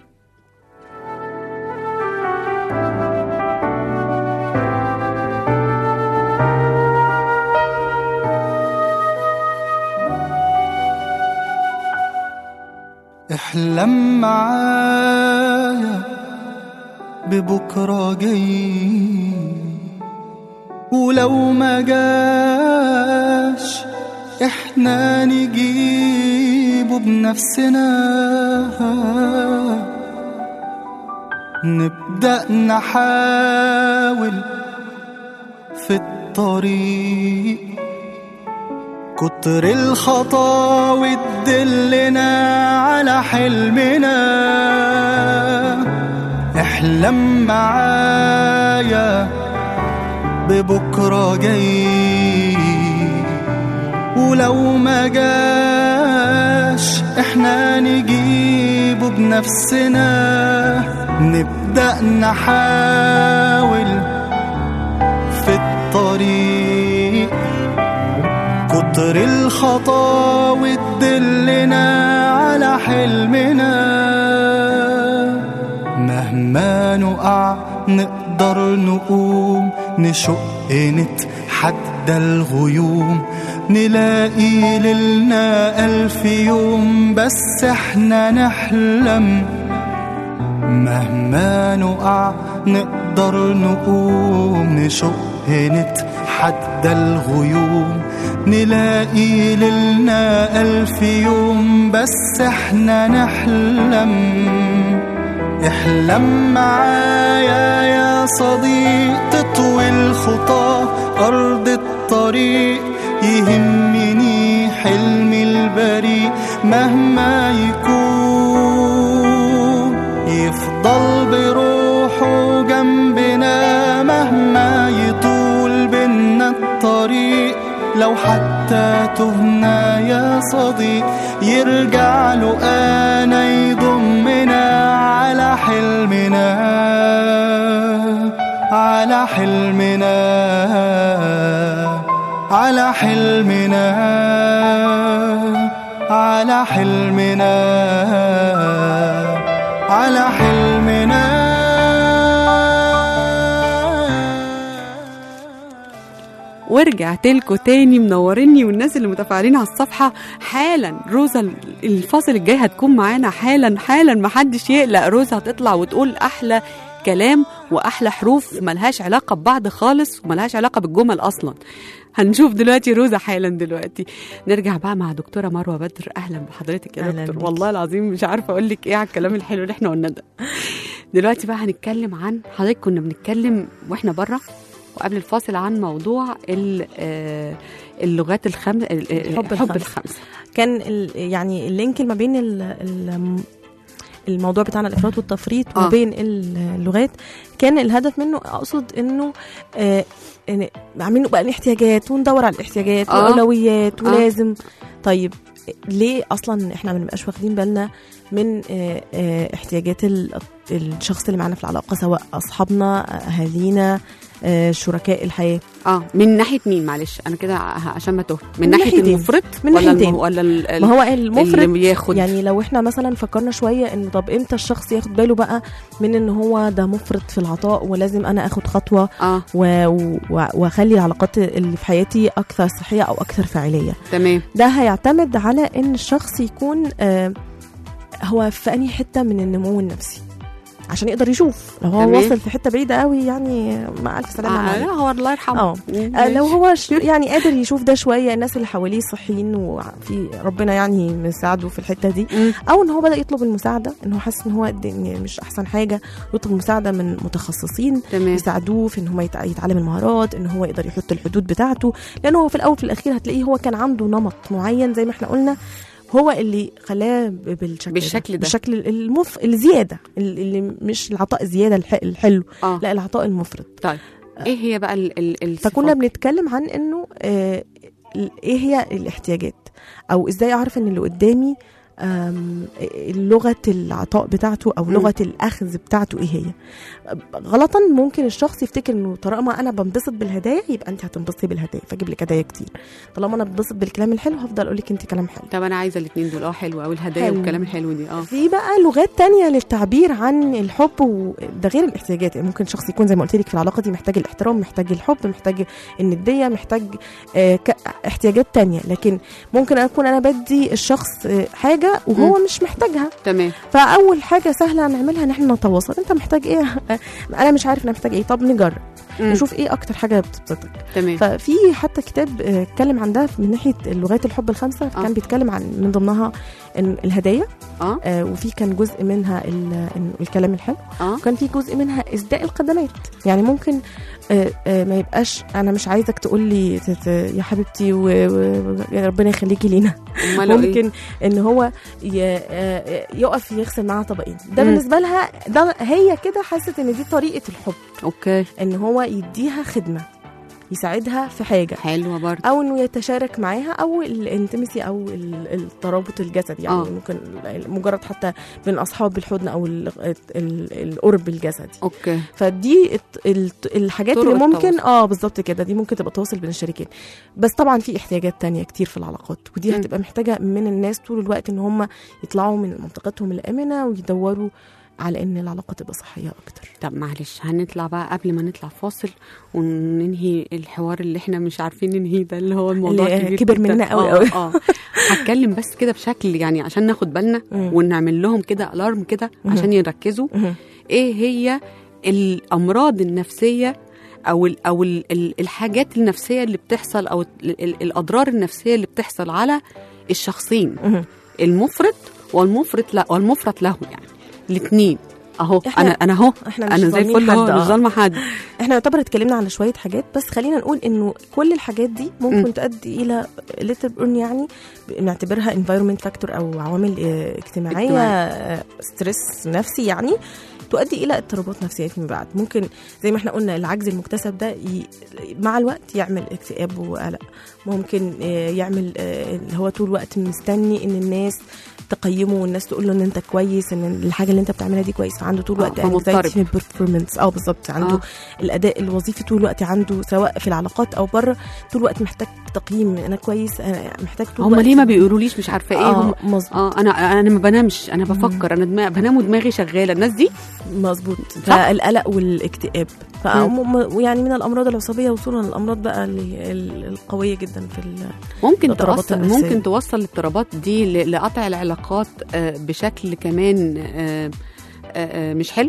احلم معايا ببكرة جاي ولو ما جاش احنا نجيبه بنفسنا نبدأ نحاول في الطريق كتر الخطاوي تدلنا على حلمنا احلم معايا ببكرة جاي ولو ما جاش احنا نجيبه بنفسنا نبدأ نحاول في الطريق كتر الخطاوي تدلنا على حلمنا مهما نقع نقدر نقوم نشق نتحدى الغيوم نلاقي ليلنا ألف يوم بس احنا نحلم مهما نقع نقدر نقوم نشق نتحدى الغيوم نلاقي ليلنا ألف يوم بس احنا نحلم احلم معايا يا صديق تطوي الخطى أرض الطريق يهمني حلمي البريء مهما يكون يفرق لو حتى تهنا يا صديق يرجع له انا يضمنا على حلمنا على حلمنا على حلمنا على حلمنا على حلمنا ورجعت لكم تاني منوريني والناس اللي متفاعلين على الصفحة حالا روزا الفاصل الجاي هتكون معانا حالا حالا محدش يقلق روزا هتطلع وتقول أحلى كلام وأحلى حروف ملهاش علاقة ببعض خالص وملهاش علاقة بالجمل أصلا هنشوف دلوقتي روزا حالا دلوقتي نرجع بقى مع دكتورة مروة بدر أهلا بحضرتك يا أهلاً دكتور بيكي. والله العظيم مش عارفة أقول لك إيه على الكلام الحلو اللي إحنا قلناه ده دلوقتي بقى هنتكلم عن حضرتك كنا بنتكلم واحنا بره وقبل الفاصل عن موضوع ال- آه، اللغات الخمس الحب الحب الخمسة. الخمسه كان ال يعني اللينك ما بين ال ال الموضوع بتاعنا الافراط والتفريط آه. وبين اللغات كان الهدف منه اقصد انه آه إن عاملينه بقى الاحتياجات وندور على الاحتياجات آه. واولويات آه. ولازم طيب ليه اصلا احنا ما بنبقاش واخدين بالنا من آه، آه، احتياجات ال- الشخص اللي معانا في العلاقه سواء اصحابنا اهالينا آه، شركاء الحياه اه من ناحيه مين معلش انا كده ع- عشان ما تهت من, من ناحيه ناحيتين. المفرط من ولا ناحيتين. الم... ولا ال... ال- ما هو المفرط اللي بياخد يعني لو احنا مثلا فكرنا شويه انه طب امتى الشخص ياخد باله بقى من ان هو ده مفرط في العطاء ولازم انا اخد خطوه اه و- و- واخلي العلاقات اللي في حياتي اكثر صحيه او اكثر فاعليه تمام ده هيعتمد على ان الشخص يكون آه، هو في انهي حته من النمو النفسي عشان يقدر يشوف لو هو تمام. واصل في حته بعيده قوي يعني مع الف سلامه آه عليه. لا هو الله يرحمه اه آه، لو هو ش- يعني قادر يشوف ده شويه الناس اللي حواليه صحيين وفي ربنا يعني مساعده في الحته دي مم. او ان هو بدا يطلب المساعده ان هو حاسس ان هو الدنيا مش احسن حاجه يطلب مساعده من متخصصين تمام يساعدوه في ان هو يتع- يتعلم المهارات ان هو يقدر يحط الحدود بتاعته لان هو في الاول في الاخير هتلاقيه هو كان عنده نمط معين زي ما احنا قلنا هو اللي خلاه ب- بالشكل بالشكل ده. بالشكل المف... الزياده ال- اللي مش العطاء الزياده الح... الحلو اه لا العطاء المفرط طيب ايه هي بقى ال... ال... ال... فكنا بنتكلم عن انه آه ال- ايه هي الاحتياجات او ازاي اعرف ان اللي قدامي آم، لغه العطاء بتاعته او مم. لغه الاخذ بتاعته ايه هي غلطا ممكن الشخص يفتكر انه طالما انا بنبسط بالهدايا يبقى انت هتنبسطي بالهدايا فاجيب لك هدايا كتير طالما انا بنبسط بالكلام الحلو هفضل اقول لك انت كلام حلو طب انا عايزه الاثنين دول اه حلو قوي الهدايا حلو. والكلام الحلو دي اه في بقى لغات تانية للتعبير عن الحب وده غير الاحتياجات يعني ممكن شخص يكون زي ما قلت لك في العلاقه دي محتاج الاحترام محتاج الحب محتاج النديه محتاج آه ك- احتياجات تانية لكن ممكن اكون انا بدي الشخص آه حاجه وهو مش محتاجها تمام فاول حاجه سهله نعملها ان احنا نتواصل انت محتاج ايه آه، انا مش عارف انا محتاج ايه طب نجرب مم. نشوف ايه اكتر حاجه بتبسطك تمام ففي حتى كتاب آه، اتكلم عن ده من ناحيه لغات الحب الخمسه آه. كان بيتكلم عن من ضمنها إن الهدايا اه آه، وفي كان جزء منها ال- إن- الكلام الحلو اه وكان في جزء منها اسداء القدمات يعني ممكن آه، آه، ما يبقاش انا مش عايزك تقول لي تت- يا حبيبتي وربنا يخليكي لينا امال لو إيه؟ ممكن ان هو ي- آه، يقف يغسل معاها طبقين ده مم. بالنسبه لها ده هي كده حست ان دي طريقه الحب اوكي ان هو يديها خدمه يساعدها في حاجه حلوه برضه او انه يتشارك معاها او الانتمسي او ال- الترابط الجسدي يعني آه. آه. ممكن مجرد حتى بين اصحاب بالحضن او ال- ال- القرب الجسدي اوكي فدي الت- الت- الحاجات طرق اللي ممكن التواصل. اه بالظبط كده دي ممكن تبقى تواصل بين الشريكين بس طبعا في احتياجات تانية كتير في العلاقات ودي مم. هتبقى محتاجه من الناس طول الوقت ان هم يطلعوا من منطقتهم الامنه ويدوروا على ان العلاقه تبقى صحيه اكتر طب معلش هنطلع بقى قبل ما نطلع فاصل وننهي الحوار اللي احنا مش عارفين ننهيه ده اللي هو الموضوع اللي كبير كبر جداً. مننا قوي آه، قوي. اه هتكلم بس كده بشكل يعني عشان ناخد بالنا مم. ونعمل لهم كده الارم كده مم. عشان يركزوا مهم. ايه هي الامراض النفسيه او ال او ال ال الحاجات النفسيه اللي بتحصل او ال ال الاضرار النفسيه اللي بتحصل على الشخصين مهم. المفرط والمفرط لا والمفرط له يعني الاثنين اهو إحنا- انا انا اهو احنا مش انا زي ظالمين الفل حد، اهو آه. مش ظالمه حد احنا يعتبر اتكلمنا على شويه حاجات بس خلينا نقول انه كل الحاجات دي ممكن م. تؤدي الى ليتل بيرن يعني نعتبرها environment factor او عوامل اه، اجتماعيه اجتماعية. ستريس نفسي يعني تؤدي الى اضطرابات نفسيه فيما بعد ممكن زي ما احنا قلنا العجز المكتسب ده ي... مع الوقت يعمل اكتئاب وقلق ممكن اه، يعمل اه، اللي هو طول الوقت مستني ان الناس تقيمه والناس تقول له ان انت كويس ان الحاجه اللي انت بتعملها دي كويس فعنده طول آه، الوقت فمضطرب. anxiety من performance اه بالظبط عنده آه. الاداء الوظيفي طول الوقت عنده سواء في العلاقات او بره طول الوقت محتاج تقييم انا كويس انا محتاج طول هم الوقت ليه ما بيقولوليش مش عارفه ايه هم اه مظبوط اه انا انا ما بنامش انا بفكر انا دماغ بنام ودماغي شغاله الناس دي مظبوط صح. فالقلق والاكتئاب فهم يعني من الامراض العصبيه وصولا للامراض بقى اللي- ال- القويه جدا في ال- ممكن الاضطرابات توصل النفسية. ممكن توصل الاضطرابات دي ل- لقطع العلاقات آه، بشكل كمان آه، آه، آه، مش حلو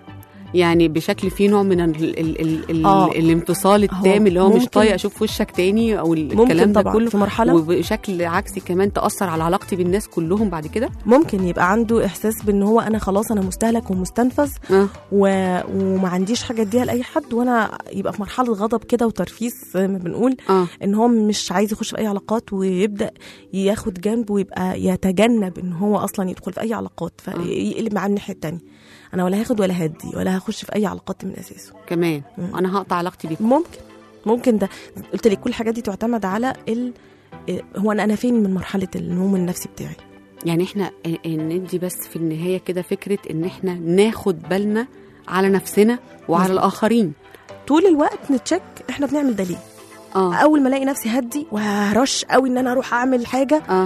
يعني بشكل فيه نوع من ال ال ال ال آه. الانفصال هو التام اللي هو مش ممكن- طايق اشوف وشك تاني او ال- ممكن الكلام ده طبعا كله في مرحله وبشكل عكسي كمان تاثر على علاقتي بالناس كلهم بعد كده ممكن يبقى عنده احساس بان هو انا خلاص انا مستهلك ومستنفذ اه و... وما عنديش حاجه اديها لاي حد وانا يبقى في مرحله غضب كده وترفيس زي ما بنقول اه ان هو مش عايز يخش في اي علاقات ويبدا ياخد جنب ويبقى يتجنب ان هو اصلا يدخل في اي علاقات فيقلب معاه الناحيه التانية انا ولا هاخد ولا هدي ولا هخش في اي علاقات من اساسه كمان مم. انا هقطع علاقتي بيكم ممكن ممكن ده قلت لك كل الحاجات دي تعتمد على ال إيه، هو انا انا فين من مرحله النوم النفسي بتاعي يعني احنا ا- ندي بس في النهايه كده فكره ان احنا ناخد بالنا على نفسنا وعلى مظبوط. الاخرين طول الوقت نتشك احنا بنعمل ده ليه اه اول ما الاقي نفسي هدي وهرش قوي ان انا اروح اعمل حاجه اه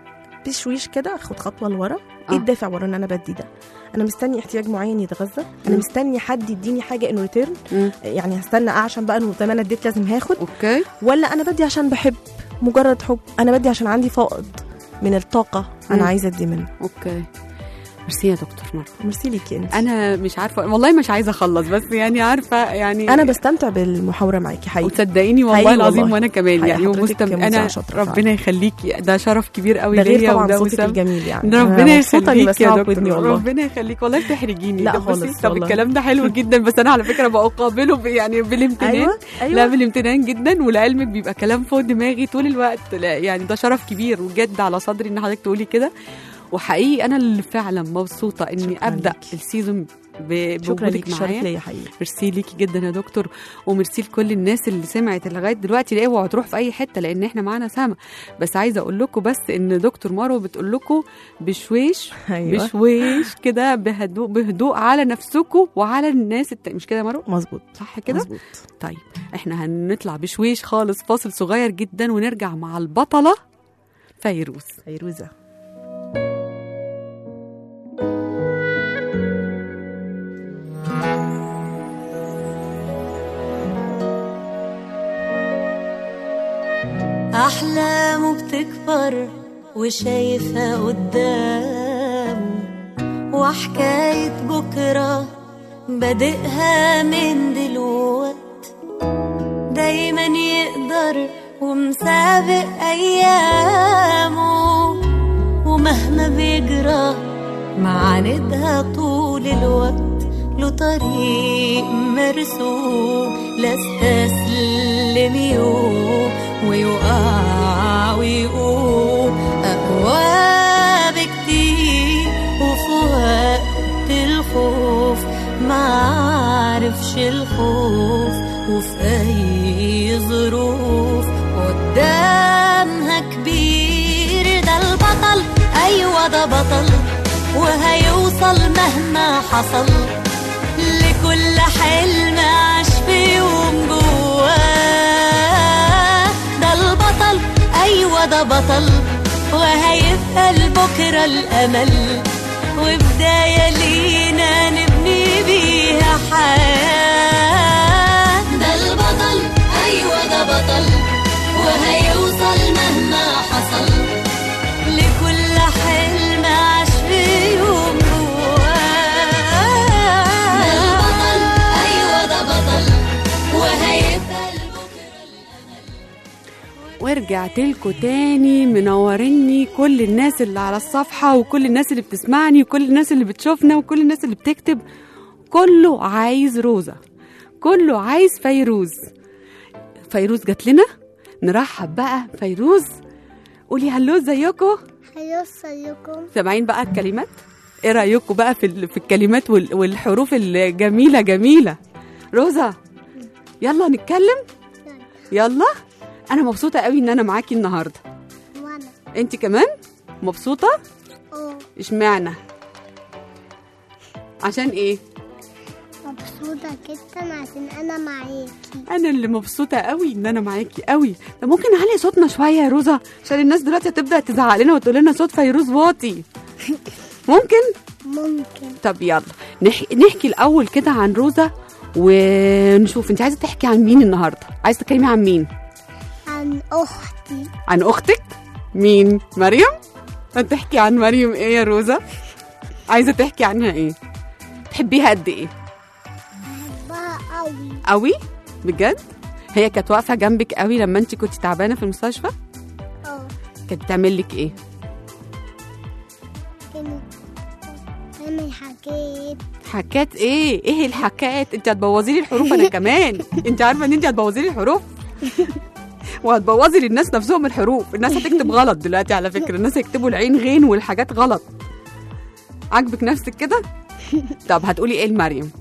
بشويش كده اخد خطوه لورا آه. ايه الدافع ورا ان انا بدي ده انا مستني احتياج معين يتغذى انا مم. مستني حد يديني حاجه ان ريتيرن مم. يعني هستنى عشان بقى انه زي ما انا اديت لازم هاخد اوكي ولا انا بدي عشان بحب مجرد حب انا بدي عشان عندي فائض من الطاقه مم. انا عايزه ادي منه اوكي ميرسي يا دكتور مرة ميرسي ليكي انت انا مش عارفه والله مش عايزه اخلص بس يعني عارفه يعني انا بستمتع بالمحاوره معاكي حقيقي وتصدقيني والله حقيقي العظيم والله. وانا كمان حقيقي يعني حضرتك ومستم... مذيعة انا شاطرة ربنا يخليكي ده شرف كبير قوي ده غير ليا طبعا وده صوتك وسام. الجميل يعني ده أنا ربنا مبسوطة إني يخليك يا بسمعه بودني دكتور والله ربنا يخليك والله بتحرجيني لا ده خالص بصي طب والله. الكلام ده حلو جدا بس انا على فكره بقابله ب- يعني بالامتنان ايوه ايوه لا بالامتنان جدا ولعلمك بيبقى كلام فوق دماغي طول الوقت لا يعني ده شرف كبير وجد على صدري ان حضرتك تقولي كده وحقيقي انا اللي فعلا مبسوطه اني شكراً ابدا ليكي. السيزون ب- شكرا بوجودك ليكي شرف معايا ليا حقيقي ميرسي ليكي جدا يا دكتور وميرسي لكل الناس اللي سمعت لغايه دلوقتي لا اوعوا تروح في اي حته لان احنا معانا سما بس عايزه اقول لكم بس ان دكتور مارو بتقول لكم بشويش ايوه بشويش كده بهدوء بهدوء على نفسكم وعلى الناس الت... مش كده يا مارو مظبوط صح كده مظبوط طيب احنا هنطلع بشويش خالص فاصل صغير جدا ونرجع مع البطله فيروز فيروزه أحلامه بتكبر وشايفها قدام وحكاية بكرة بادئها من دلوقت دايما يقدر ومسابق أيامه ومهما بيجرى معاندها طول الوقت له طريق مرسوم لا استسلم يوم ويقع ويقوم أقوى بكتير وفي وقت الخوف معرفش الخوف وفي أي ظروف قدامها كبير ده البطل أيوة ده بطل وهيوصل مهما حصل لكل حلم عاش في يوم جواه ده البطل أيوة ده بطل وهيبقى لبكرة الأمل وبداية لينا نبني بيها حياة ده البطل أيوة ده بطل وهيوصل مهما حصل لكل حلم عاش في يوم جواه ده البطل أيوة ده بطل وهيبقى لبكرة ورجعت لكم تاني منوريني كل الناس اللي على الصفحة وكل الناس اللي بتسمعني وكل الناس اللي بتشوفنا وكل الناس اللي بتكتب كله عايز روزة كله عايز فيروز فيروز جات لنا نرحب بقى فيروز قولي هلو ازيكم هلو ازيكم سامعين بقى الكلمات ايه رايكم بقى في ال- في الكلمات وال- والحروف الجميله جميله روزا يلا نتكلم يلا انا مبسوطه قوي ان انا معاكي النهارده وانا انت كمان مبسوطه اه اشمعنى عشان ايه مبسوطة جدا عشان انا معاكي انا اللي مبسوطه قوي ان انا معاكي قوي طب ممكن نعلي صوتنا شويه يا روزا عشان الناس دلوقتي هتبدا تزعق لنا وتقول لنا صوت فيروز واطي ممكن ممكن طب يلا نحكي, نحكي الاول كده عن روزا ونشوف انت عايزه تحكي عن مين النهارده عايزه تتكلمي عن مين عن اختي عن اختك مين مريم هتحكي عن مريم ايه يا روزا عايزه تحكي عنها ايه تحبيها قد ايه بحبها قوي قوي بجد هي كانت واقفه جنبك قوي لما انت كنت تعبانه في المستشفى اه كانت بتعمل لك ايه كانت تعمل حاجات حكات ايه ايه الحكات انت هتبوظي لي الحروف انا كمان انت عارفه ان انت هتبوظي لي الحروف وهتبوظي للناس نفسهم الحروف الناس هتكتب غلط دلوقتي على فكره الناس هيكتبوا العين غين والحاجات غلط عاجبك نفسك كده طب هتقولي ايه لمريم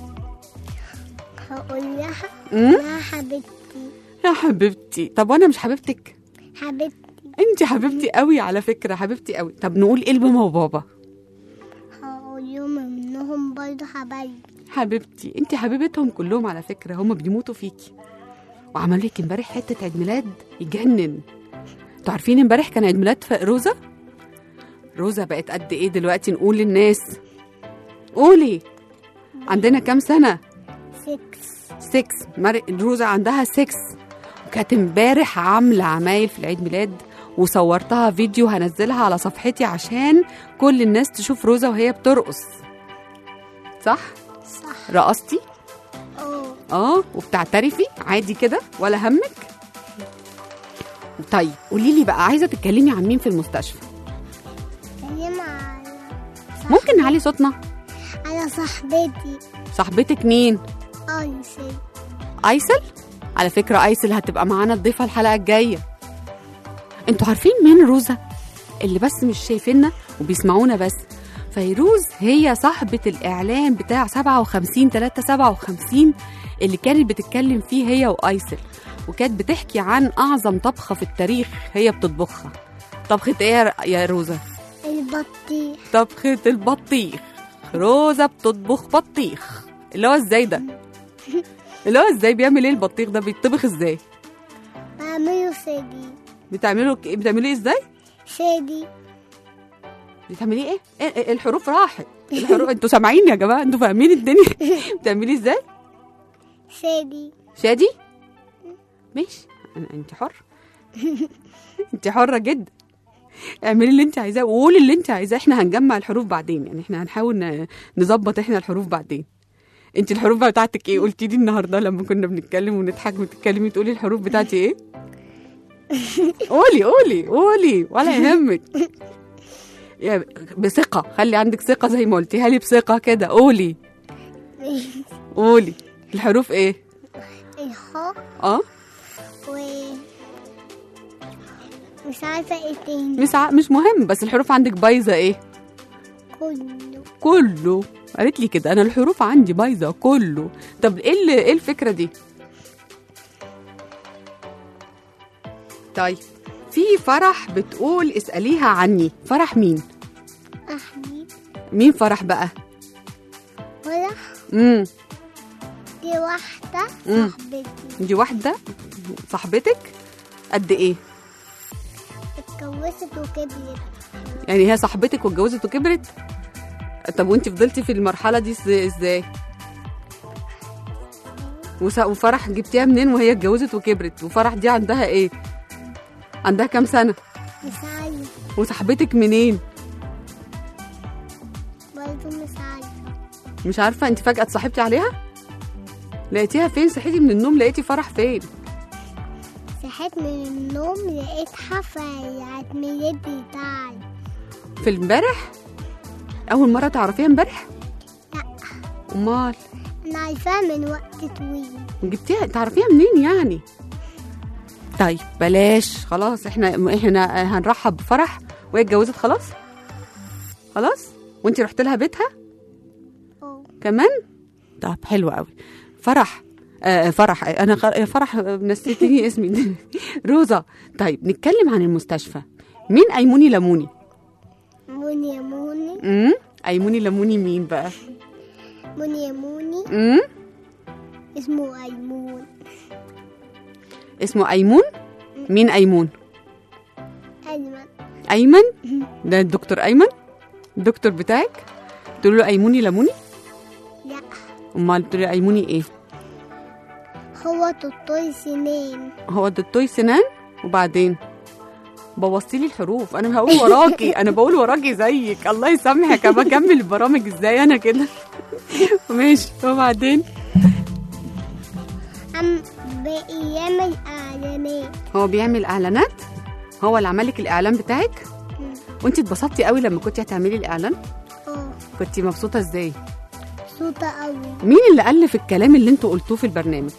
هقول لها أمم؟ يا حبيبتي يا حبيبتي طب وانا مش حبيبتك حبيبتي انت حبيبتي قوي على فكره حبيبتي قوي طب نقول ايه لماما وبابا هقول لهم انهم برضه حبايبي حبيبتي انت حبيبتهم كلهم على فكره هم بيموتوا فيكي وعملوا لك امبارح حته عيد ميلاد يجنن انتوا عارفين امبارح كان عيد ميلاد ف- روزا روزا بقت قد ايه دلوقتي نقول للناس قولي عندنا كام سنه 6 6 مر... روزا عندها 6 وكانت امبارح عامله عمايل في العيد ميلاد وصورتها فيديو هنزلها على صفحتي عشان كل الناس تشوف روزا وهي بترقص صح صح رقصتي اه اه وبتعترفي عادي كده ولا همك طيب قولي لي بقى عايزه تتكلمي عن مين في المستشفى كلمة على صح- ممكن نعلي صوتنا على صاحبتي صاحبتك مين ايسي ايسل على فكره ايسل هتبقى معانا الضيفه الحلقه الجايه انتوا عارفين مين روزا اللي بس مش شايفيننا وبيسمعونا بس فيروز هي صاحبة الإعلان بتاع 57 3 57 اللي كانت بتتكلم فيه هي وأيسل وكانت بتحكي عن أعظم طبخة في التاريخ هي بتطبخها طبخة إيه يا- يا روزا؟ البطيخ طبخة البطيخ روزا بتطبخ بطيخ اللي هو ازاي ده؟ اللي هو ازاي بيعمل ايه البطيخ ده بيطبخ ازاي؟ بعمله سيدي بتعمله ك- بتعمليه ازاي؟ سيدي بتعمليه ايه؟ إيه- إيه الحروف راحت الحروف انتوا سامعين يا جماعه انتوا فاهمين الدنيا بتعمليه ازاي؟ سيدي شادي؟ ماشي أنا انت حر انت حره جدا اعملي اللي انت عايزاه وقولي اللي انت عايزاه احنا هنجمع الحروف بعدين يعني احنا هنحاول ن- نظبط احنا الحروف بعدين انت الحروف بقى بتاعتك ايه قلتي لي النهارده لما كنا بنتكلم ونضحك وتتكلمي تقولي الحروف بتاعتي ايه قولي قولي قولي ولا يهمك يا بثقة خلي عندك ثقة زي ما قلتيها لي بثقة كده قولي قولي الحروف ايه الخاء اه و مش عارفة ايه تاني مش ع... مش مهم بس الحروف عندك بايظة ايه كله كله قالت لي كده انا الحروف عندي بايظه كله طب ايه اللي ايه الفكره دي طيب في فرح بتقول اساليها عني فرح مين أحمد مين فرح بقى ولا امم دي واحدة مم. صاحبتي دي واحده صاحبتك قد ايه اتجوزت وكبرت يعني هي صاحبتك واتجوزت وكبرت طب وانت فضلتي في المرحله دي ازاي ازاي وس- وفرح جبتيها منين وهي اتجوزت وكبرت وفرح دي عندها ايه عندها كام سنه مش عارفة وصاحبتك منين برضه مش عارفة مش عارفه انت فجاه اتصاحبتي عليها لقيتيها فين صحيتي من النوم لقيتي فرح فين صحيت من النوم لقيتها في عيد ميلادي بتاعي في امبارح اول مره تعرفيها امبارح لا امال انا عارفاها من وقت طويل جبتيها تعرفيها منين يعني طيب بلاش خلاص احنا احنا هنرحب بفرح وهي اتجوزت خلاص خلاص وانتي رحت لها بيتها اه كمان طب حلو قوي فرح آه فرح انا خ- فرح نسيتني اسمي روزا طيب نتكلم عن المستشفى مين ايموني لموني موني يا موني امم ايموني لموني مين بقى موني يا موني امم اسمه ايمون اسمه ايمون مين ايمون ايمن ايمن ده الدكتور ايمن الدكتور بتاعك تقول له ايموني لموني لا امال تقول له ايموني ايه هو دكتور سنان هو الدكتور سنان وبعدين بوظتي لي الحروف انا هقول وراكي انا بقول وراكي زيك الله يسامحك انا بكمل البرامج ازاي انا كده ماشي وبعدين أم بيعمل اعلانات هو بيعمل اعلانات هو اللي عمل لك الاعلان بتاعك مم. وانت اتبسطتي قوي لما كنتي هتعملي الاعلان اه كنتي مبسوطه ازاي صوته قوي مين اللي الف الكلام اللي انتوا قلتوه في البرنامج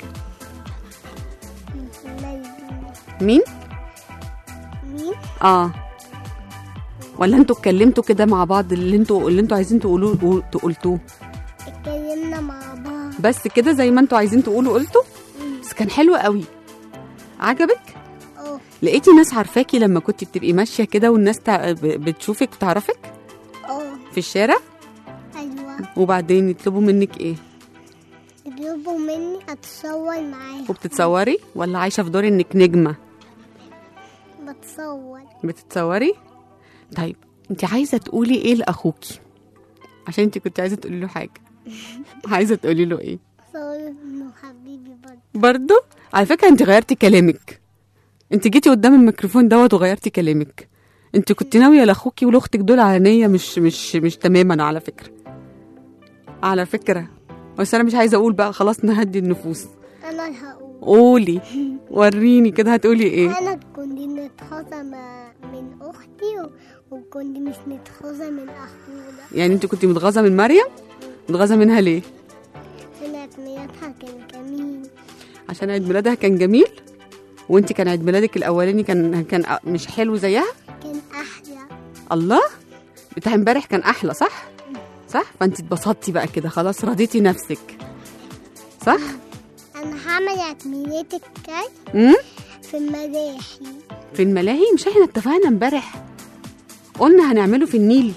مين مين اه ولا انتوا اتكلمتوا كده مع بعض اللي انتوا اللي انتوا عايزين تقولوه قول- قلتوه اتكلمنا مع بعض بس كده زي ما انتوا عايزين تقولوا قلتوا بس كان حلو قوي عجبك اه لقيتي ناس عارفاكي لما كنت بتبقي ماشيه كده والناس تع... ب- بتشوفك تعرفك اه في الشارع ايوه وبعدين يطلبوا منك ايه يطلبوا مني اتصور معاهم وبتتصوري ولا عايشه في دور انك نجمه بتصور بتتصوري طيب انت عايزه تقولي ايه لاخوكي عشان انت كنت عايزه تقولي له حاجه عايزه تقولي له ايه صور انه حبيبي برضه برضو على فكره انت غيرتي كلامك انت جيتي قدام الميكروفون دوت وغيرتي كلامك انت كنت ناويه لاخوكي ولاختك دول على نيه مش مش مش تماما على فكره على فكره بس انا مش عايزه اقول بقى خلاص نهدي النفوس انا هقول قولي وريني كده هتقولي ايه انا كنت متخاصة مع- من اختي و- وكنت مش متخاصة من اخونا يعني انت كنت متغاظه من مريم متغاظه منها ليه طلعت ميتها كان جميل عشان عيد ميلادها كان جميل وانت كان عيد ميلادك الاولاني كان كان مش حلو زيها كان احلى الله بتاع امبارح كان احلى صح صح فانت اتبسطتي بقى كده خلاص رضيتي نفسك صح انا هعمل عيد ميلاد الجاي امم في الملاهي في الملاهي مش احنا اتفقنا امبارح قلنا هنعمله في النيل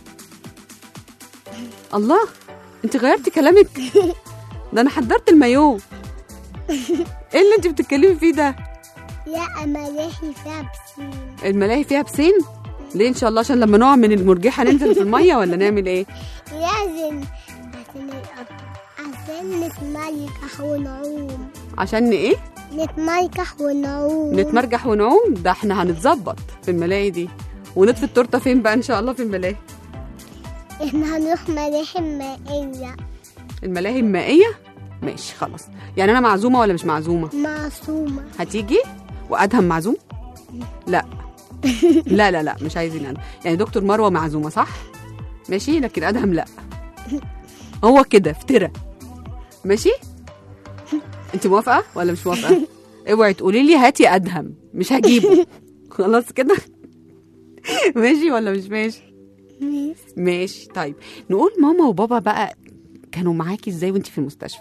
الله انت غيرتي كلامك ده انا حضرت المايو ايه اللي انت بتتكلمي فيه ده لا ملاهي فيها بسين الملاهي فيها بسين ليه ان شاء الله عشان لما نقع من المرجحه ننزل في الميه ولا نعمل ايه لازم عشان عشان نتمرجح ونعوم عشان ايه نتمرجح ونعوم نتمرجح ونعوم ده احنا هنتظبط في الملاهي دي ونطفي التورته فين بقى ان شاء الله في الملاهي احنا هنروح ملاهي مائية الملاهي المائيه ماشي خلاص يعني انا معزومه ولا مش معزومه معصومة هتيجي وادهم معزوم لا لا لا لا مش عايزين انا يعني دكتور مروه معزومه صح ماشي لكن ادهم لا هو كده افترى ماشي انت موافقه ولا مش موافقه اوعي تقولي لي هاتي ادهم مش هجيبه خلاص كده ماشي ولا مش ماشي ماشي طيب نقول ماما وبابا بقى كانوا معاكي ازاي وانت في المستشفى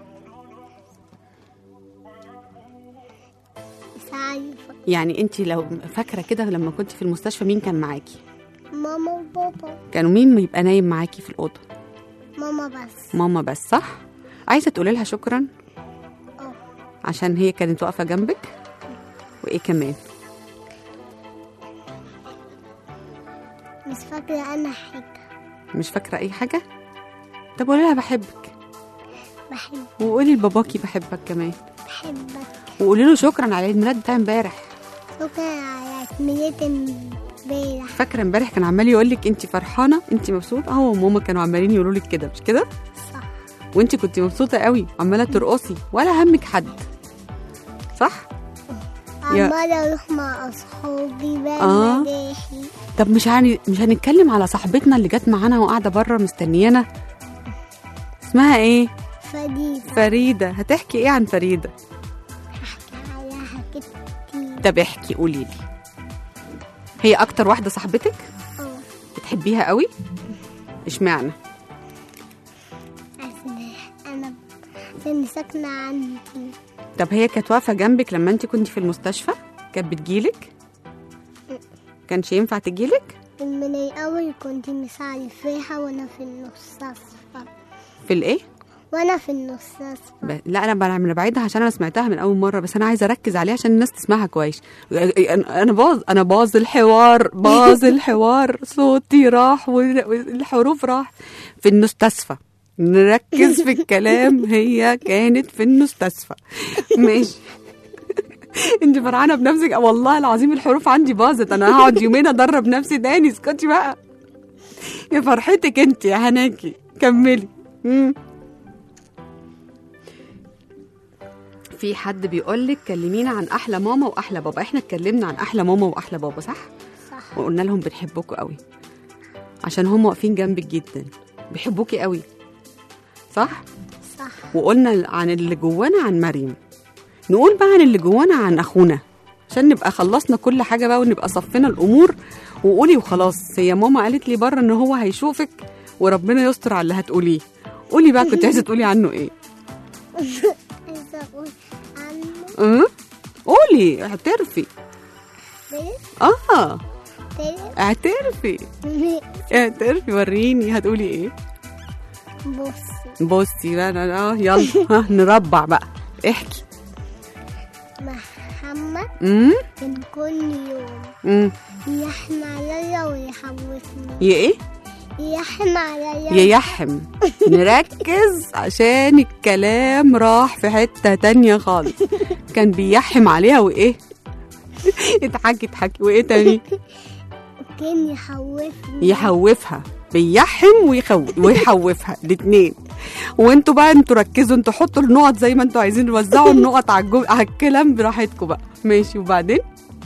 مش عارفة يعني انت لو فاكره كده لما كنت في المستشفى مين كان معاكي ماما وبابا كانوا مين يبقى نايم معاكي في الاوضه ماما بس ماما بس صح عايزه تقولي لها شكرا اه عشان هي كانت واقفه جنبك وايه كمان مش فاكرة أنا حاجة مش فاكره اي حاجه طب قولي لها بحبك بحب وقولي لباباكي بحبك كمان بحبك وقولي له شكرا على عيد الميلاد بتاع امبارح شكرا على عيد ميلاد امبارح فاكره امبارح كان عمال يقول لك انت فرحانه انت مبسوطه هو وماما كانوا عمالين يقولوا لك كده مش كده صح وانت كنت مبسوطه قوي عماله ترقصي ولا همك حد صح يا- عمالة أروح مع أصحابي بقى آه. الملاهي طب مش هن... مش هنتكلم على صاحبتنا اللي جت معانا وقاعده بره مستنيانا اسمها ايه فريدة فريده هتحكي ايه عن فريده عليها كتير طب احكي قولي لي هي اكتر واحده صاحبتك اه بتحبيها قوي اشمعنى عشان أنا عشان ساكنة عندي طب هي كانت واقفه جنبك لما انت كنت في المستشفى كانت بتجيلك كانش ينفع تجيلك من الأول كنت مش عارفاها وأنا في المستشفى في الايه وأنا في المستشفى ب... لا انا ب- انا بعيدها عشان انا سمعتها من اول مره بس انا عايزه اركز عليها عشان الناس تسمعها كويس انا أنا باظ انا باظ الحوار باظ الحوار صوتي راح وال- والحروف راح في المستشفى نركز في الكلام هي كانت في المستشفى ماشي انت فرحانه بنفسك آه والله العظيم الحروف عندي باظت انا هقعد يومين ادرب نفسي تاني اسكتي بقى يا فرحتك انت يا هناكي كملي مم. في حد بيقول لك كلمينا عن احلى ماما واحلى بابا احنا اتكلمنا عن احلى ماما واحلى بابا صح صح وقلنا لهم بنحبكم قوي عشان هم واقفين جنبك جدا بيحبوكي قوي صح صح وقلنا عن اللي جوانا عن مريم نقول بقى عن اللي جوانا عن اخونا عشان نبقى خلصنا كل حاجه بقى ونبقى صفينا الامور وقولي وخلاص هي ماما قالت لي بره ان هو هيشوفك وربنا يستر على اللي هتقوليه قولي بقى كنت عايزه تقولي عنه ايه عايزة أقول عنه أه؟ قولي اعترفي بس اه بس اعترفي اعترفي وريني هتقولي ايه بصي بصي بقى أنا- اه يلا ها نربع بقى احكي محمد امم كان كل يوم امم يحن عليا ويحوسني يا ايه يحن عليا ييحم نركز عشان الكلام راح في حتة تانية خالص كان بيحم عليها وايه اضحكي اضحكي وايه تاني وكان يحوسني يحوفها بيحم ويخوف ويحوفها الاتنين وانتوا بقى انتوا ركزوا انتوا حطوا النقط زي ما انتوا عايزين وزعوا النقط على الجو... على الكلام براحتكم بقى ماشي وبعدين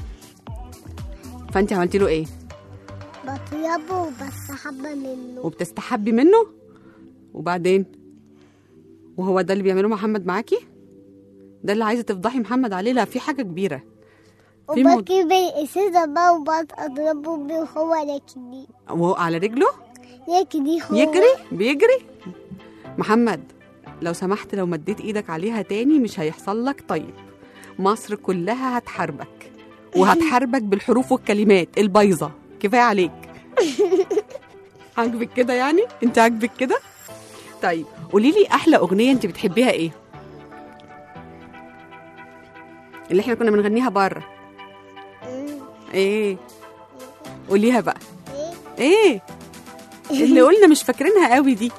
فانت عملتي له ايه بطيبه وبس حبة منه وبتستحبي منه وبعدين وهو ده اللي بيعمله محمد معاكي ده اللي عايزه تفضحي محمد عليه لا في حاجه كبيره في مو- وبجيب الإزازة بقى وبقعد أضربه بيه وهو راكدي وهو على رجله راكدي هو يجري بيجري محمد لو سمحت لو مديت ايدك عليها تاني مش هيحصل لك طيب مصر كلها هتحاربك وهتحاربك بالحروف والكلمات البايظه كفايه عليك عاجبك كده يعني انت عاجبك كده طيب قولي لي احلى اغنيه انت بتحبيها ايه اللي احنا كنا بنغنيها بره مم. ايه قوليها بقى إيه؟ ايه اللي قلنا مش فاكرينها قوي دي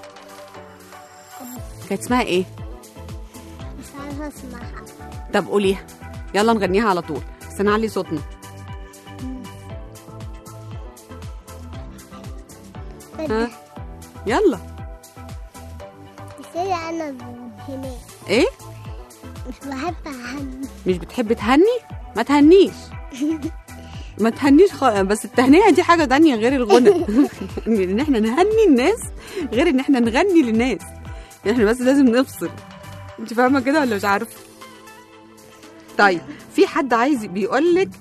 كانت اسمها ايه مش عارفة اسمها طب قوليها يلا نغنيها على طول بس نعلي صوتنا ها يلا ازاي أنا هناك ايه مش بحب أهني مش بتحب تهني ما تهنيش ما تهنيش خ... بس التهنئه دي حاجه تانية غير الغنى ان احنا نهني الناس غير ان احنا نغني للناس احنا بس لازم نفصل انت فاهمه كده ولا مش عارفه طيب في حد عايز بيقول لك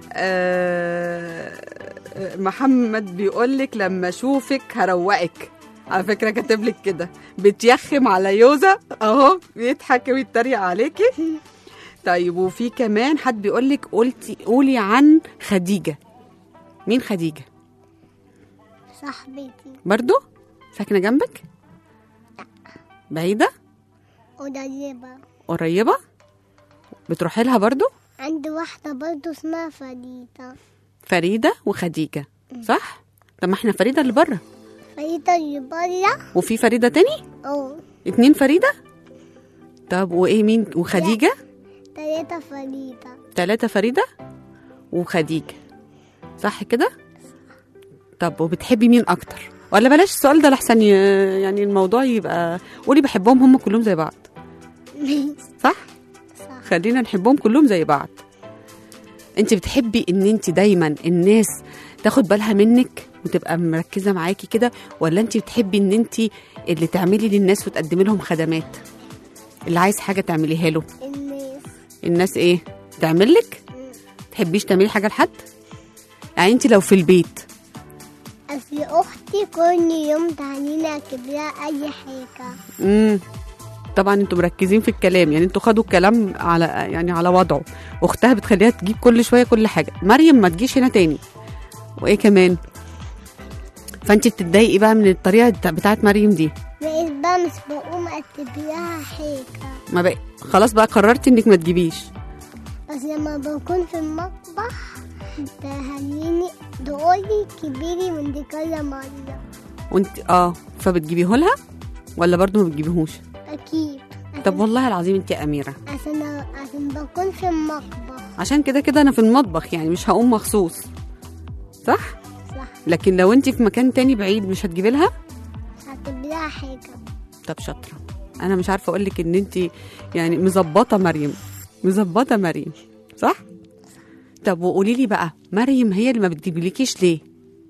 آه محمد بيقول لك لما اشوفك هروقك على فكره كاتب لك كده بتيخم على يوزا اهو بيضحك ويتريق عليكي طيب وفي كمان حد بيقول لك قلتي قولي عن خديجه مين خديجه صاحبتي برضو ساكنه جنبك بعيده قريبة قريبه بتروحي لها برضو عندي واحدة برضه اسمها فريدة فريده وخديجه صح طب ما احنا فريده اللي بره فريدة اللي برا وفي فريده تاني أو اتنين فريده طب وايه مين وخديجه تلاتة فريدة تلاتة فريده وخديجه صح كده طب وبتحبي مين اكتر ولا بلاش السؤال ده لحسن ي- يعني الموضوع يبقى قولي بحبهم هم كلهم زي بعض صح صح خلينا نحبهم كلهم زي بعض انت بتحبي ان انت دايما الناس تاخد بالها منك وتبقى مركزه معاكي كده ولا انت بتحبي ان انت اللي تعملي للناس وتقدمي لهم خدمات اللي عايز حاجه تعمليها له الناس الناس ايه تعمل لك تحبيش تعملي حاجه لحد يعني انت لو في البيت أصل أختي كل يوم تعلينا أجيب لها أي حاجة امم طبعا انتوا مركزين في الكلام يعني انتوا خدوا الكلام على يعني على وضعه اختها بتخليها تجيب كل شويه كل حاجه مريم ما تجيش هنا تاني وايه كمان فانت بتتضايقي بقى من الطريقه بتاع- بتاعت مريم دي بقيت بقى مش بقوم أكتب لها حاجة ما بقى خلاص بقى قررتي انك ما تجيبيش بس لما بكون في المطبخ تهنيني تقولي كبيري من دي كذا مرة وانت اه فبتجيبيه لها ولا برضو ما بتجيبيهوش أكيد طب والله العظيم انت يا اميره عشان عشان بكون في المطبخ عشان كده كده انا في المطبخ يعني مش هقوم مخصوص صح صح لكن لو انت في مكان تاني بعيد مش هتجيبي لها هكتب لها حاجة طب شاطره انا مش عارفه اقول لك ان انت يعني مظبطه مريم مظبطه مريم صح طب وقولي لي بقى مريم هي اللي ما بتجيبلكيش ليه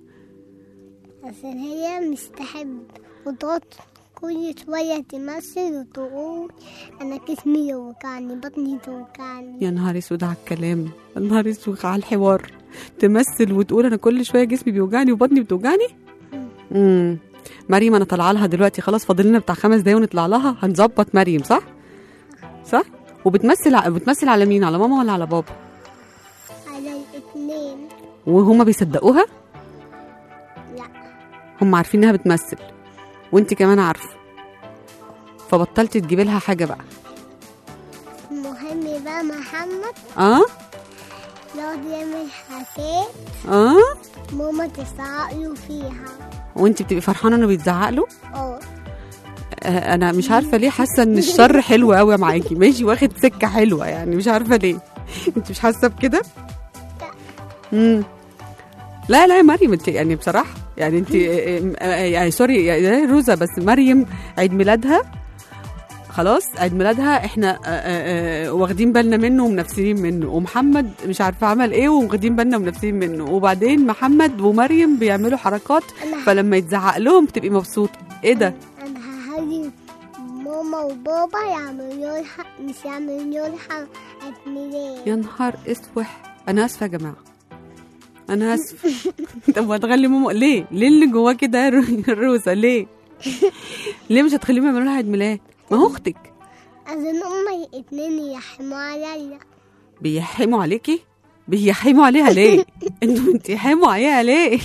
عشان هي مش تحب وتقعد كل شوية تمثل وتقول أنا جسمي يوجعني بطني توجعني يا نهار اسود على الكلام يا نهار اسود على الحوار تمثل وتقول انا كل شويه جسمي بيوجعني وبطني بتوجعني امم مريم انا طالعه لها دلوقتي خلاص فاضل لنا بتاع خمس دقايق ونطلع لها هنظبط مريم صح صح وبتمثل ع- بتمثل على مين على ماما ولا على بابا على الاتنين وهما بيصدقوها لا هم عارفين انها بتمثل وانت كمان عارفه فبطلتي تجيبي لها حاجه بقى المهم بقى محمد اه يقعد يعمل حاجات اه ماما تزعق له فيها وانت بتبقي فرحانه انه بيتزعق له اه آه، انا مش عارفه ليه حاسه ان الشر حلو قوي معاكي ماشي واخد سكه حلوه يعني مش عارفه ليه انت مش حاسه بكده امم لا لا يا مريم انت يعني بصراحه يعني انت آه، آه، يعني سوري يا روزا بس مريم عيد ميلادها خلاص عيد ميلادها احنا آه، آه، آه، واخدين بالنا منه ومنفسين منه ومحمد مش عارفه عمل ايه وواخدين بالنا ومنفسين منه وبعدين محمد ومريم بيعملوا حركات أنا فلما يتزعق لهم بتبقي مبسوطه ايه ده أنا هخلي ماما وبابا يعملوا لها مش يعملوا لها عيد ميلاد يا نهار اسوح انا اسفه يا جماعه انا اسفه طب وهتخلي ماما ليه ليه اللي جواه كده يا رو- يا روسا ليه ليه مش هتخليهم يعملوا لها عيد ميلاد ما هو اختك عشان هما الاتنين يحموا عليا بيحموا عليكي بيحموا عليها ليه انتوا بتحموا عليها ليه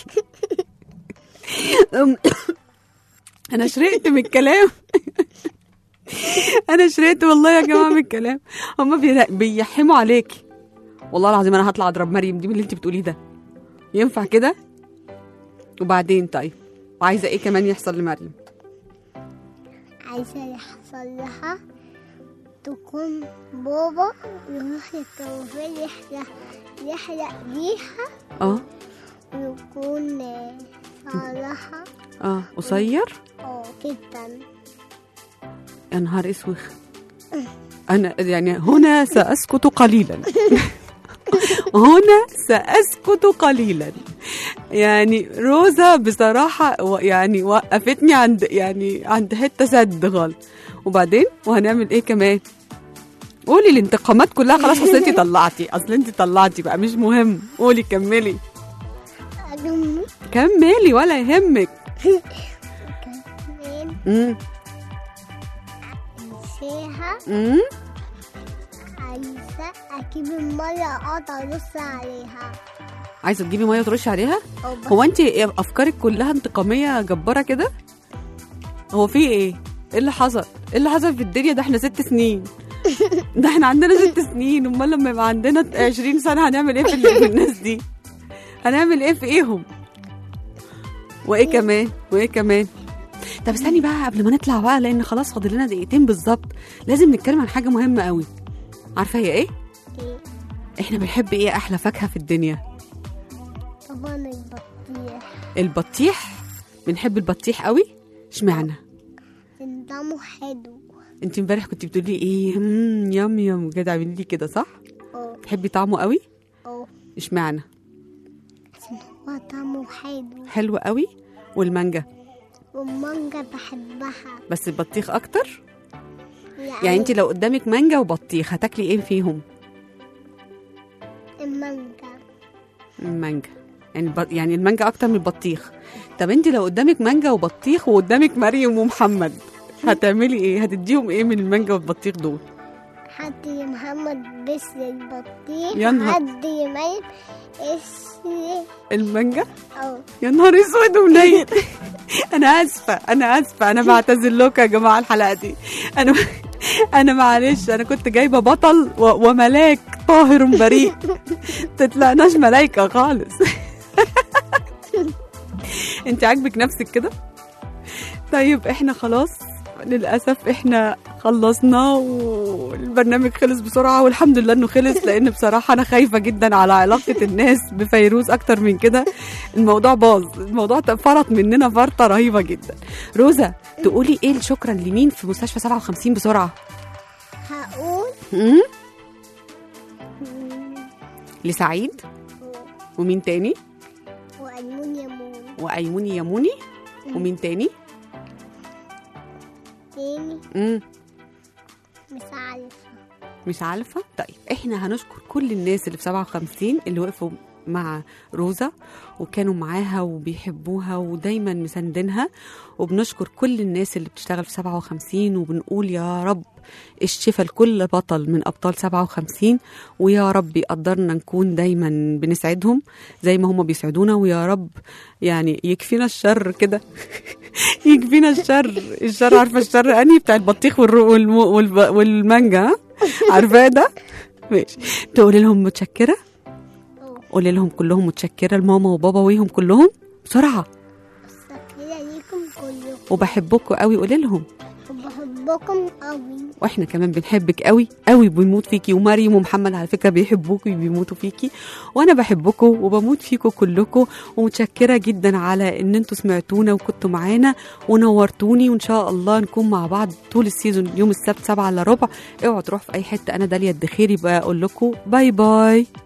انا شرقت من الكلام انا شرقت والله يا جماعه من الكلام هما بي- بيحموا عليكي والله العظيم انا هطلع اضرب مريم دي من اللي انت بتقوليه ده ينفع كده وبعدين طيب وعايزه ايه كمان يحصل لمريم عايزة يحصل لها تكون بابا يروح الكوافير يحلق يحلق ليها اه ويكون آه، شعرها اه قصير اه جدا يا نهار اسوخ انا يعني هنا ساسكت قليلا هنا ساسكت قليلا يعني روزا بصراحه و- يعني وقفتني عند يعني عند حته سد خالص وبعدين وهنعمل ايه كمان قولي الانتقامات كلها خلاص اصل انت طلعتي اصل انت طلعتي بقى مش مهم قولي كملي أجمل كملي ولا يهمك كمان امم انساها امم عايزة أجيب المية أقعد أرص عليها عايزه تجيبي ميه ترشي عليها أو بس هو انت افكارك كلها انتقاميه جباره كده هو في ايه ايه اللي حصل ايه اللي حصل في الدنيا ده احنا ست سنين ده احنا عندنا ست سنين امال لما يبقى عندنا 20 سنه هنعمل ايه في, ال- في الناس دي هنعمل ايه في ايهم وايه كمان وايه كمان طب استني بقى قبل ما نطلع بقى لان خلاص فاضل لنا دقيقتين بالظبط لازم نتكلم عن حاجه مهمه قوي عارفه هي ايه إيه؟ احنا بنحب ايه احلى فاكهه في الدنيا طبعا البطيخ البطيح بنحب البطيح قوي اشمعنى إن طعمه حلو انت امبارح كنت بتقولي ايه مم، يم يم كده اعملي لي كده صح اه تحبي طعمه قوي اه اشمعنى عشان هو طعمه حلو حلو قوي والمانجا والمانجا بحبها بس البطيخ اكتر يعني انت لو قدامك مانجا وبطيخ هتاكلي ايه فيهم المانجا المانجا يعني الب... يعني المانجا اكتر من البطيخ طب انت لو قدامك مانجا وبطيخ وقدامك مريم ومحمد هتعملي ايه هتديهم ايه من المانجا والبطيخ دول حد محمد بس البطيخ يا نهار. حد مريم اسمه المانجا أو يا نهار اسود ومنيل انا اسفه انا اسفه انا بعتذر لكم يا جماعه الحلقه دي انا انا معلش انا كنت جايبه بطل و... وملاك طاهر بريء تطلعناش ملايكه خالص انت عاجبك نفسك كده طيب احنا خلاص للاسف احنا خلصنا والبرنامج خلص بسرعه والحمد لله انه خلص لان بصراحه انا خايفه جدا على علاقه الناس بفيروز اكتر من كده الموضوع باظ الموضوع فرط مننا فرطه رهيبه جدا روزا تقولي ايه شكرا لمين في مستشفى 57 بسرعه هقول م? لسعيد ومين تاني وألمونيوم وايموني يموني ومين تاني تاني مم. مش عارفة مش عارفه طيب احنا هنشكر كل الناس اللي في 57 اللي وقفوا مع روزا وكانوا معاها وبيحبوها ودايما مساندينها وبنشكر كل الناس اللي بتشتغل في 57 وبنقول يا رب الشفاء لكل بطل من ابطال 57 ويا رب يقدرنا نكون دايما بنسعدهم زي ما هم بيسعدونا ويا رب يعني يكفينا الشر كده يكفينا الشر الشر عارفه الشر انهي بتاع البطيخ والرو والم... والب... والمانجا ها؟ عارفاه ده ماشي تقولي لهم متشكره أو قولي لهم كلهم متشكره لماما وبابا ويهم كلهم بسرعه شكرا ليكم كلكم وبحبكم قوي قولي لهم وبحبكم قوي واحنا كمان بنحبك قوي قوي بنموت فيكي ومريم ومحمد على فكره بيحبوكي وبيموتوا فيكي وانا بحبكم وبموت فيكم كلكم ومتشكره جدا على ان انتوا سمعتونا وكنتوا معانا ونورتوني وان شاء الله نكون مع بعض طول السيزون يوم السبت سبعة الا ربع اوعوا تروحوا في اي حته انا داليا الدخيري بقول لكم باي باي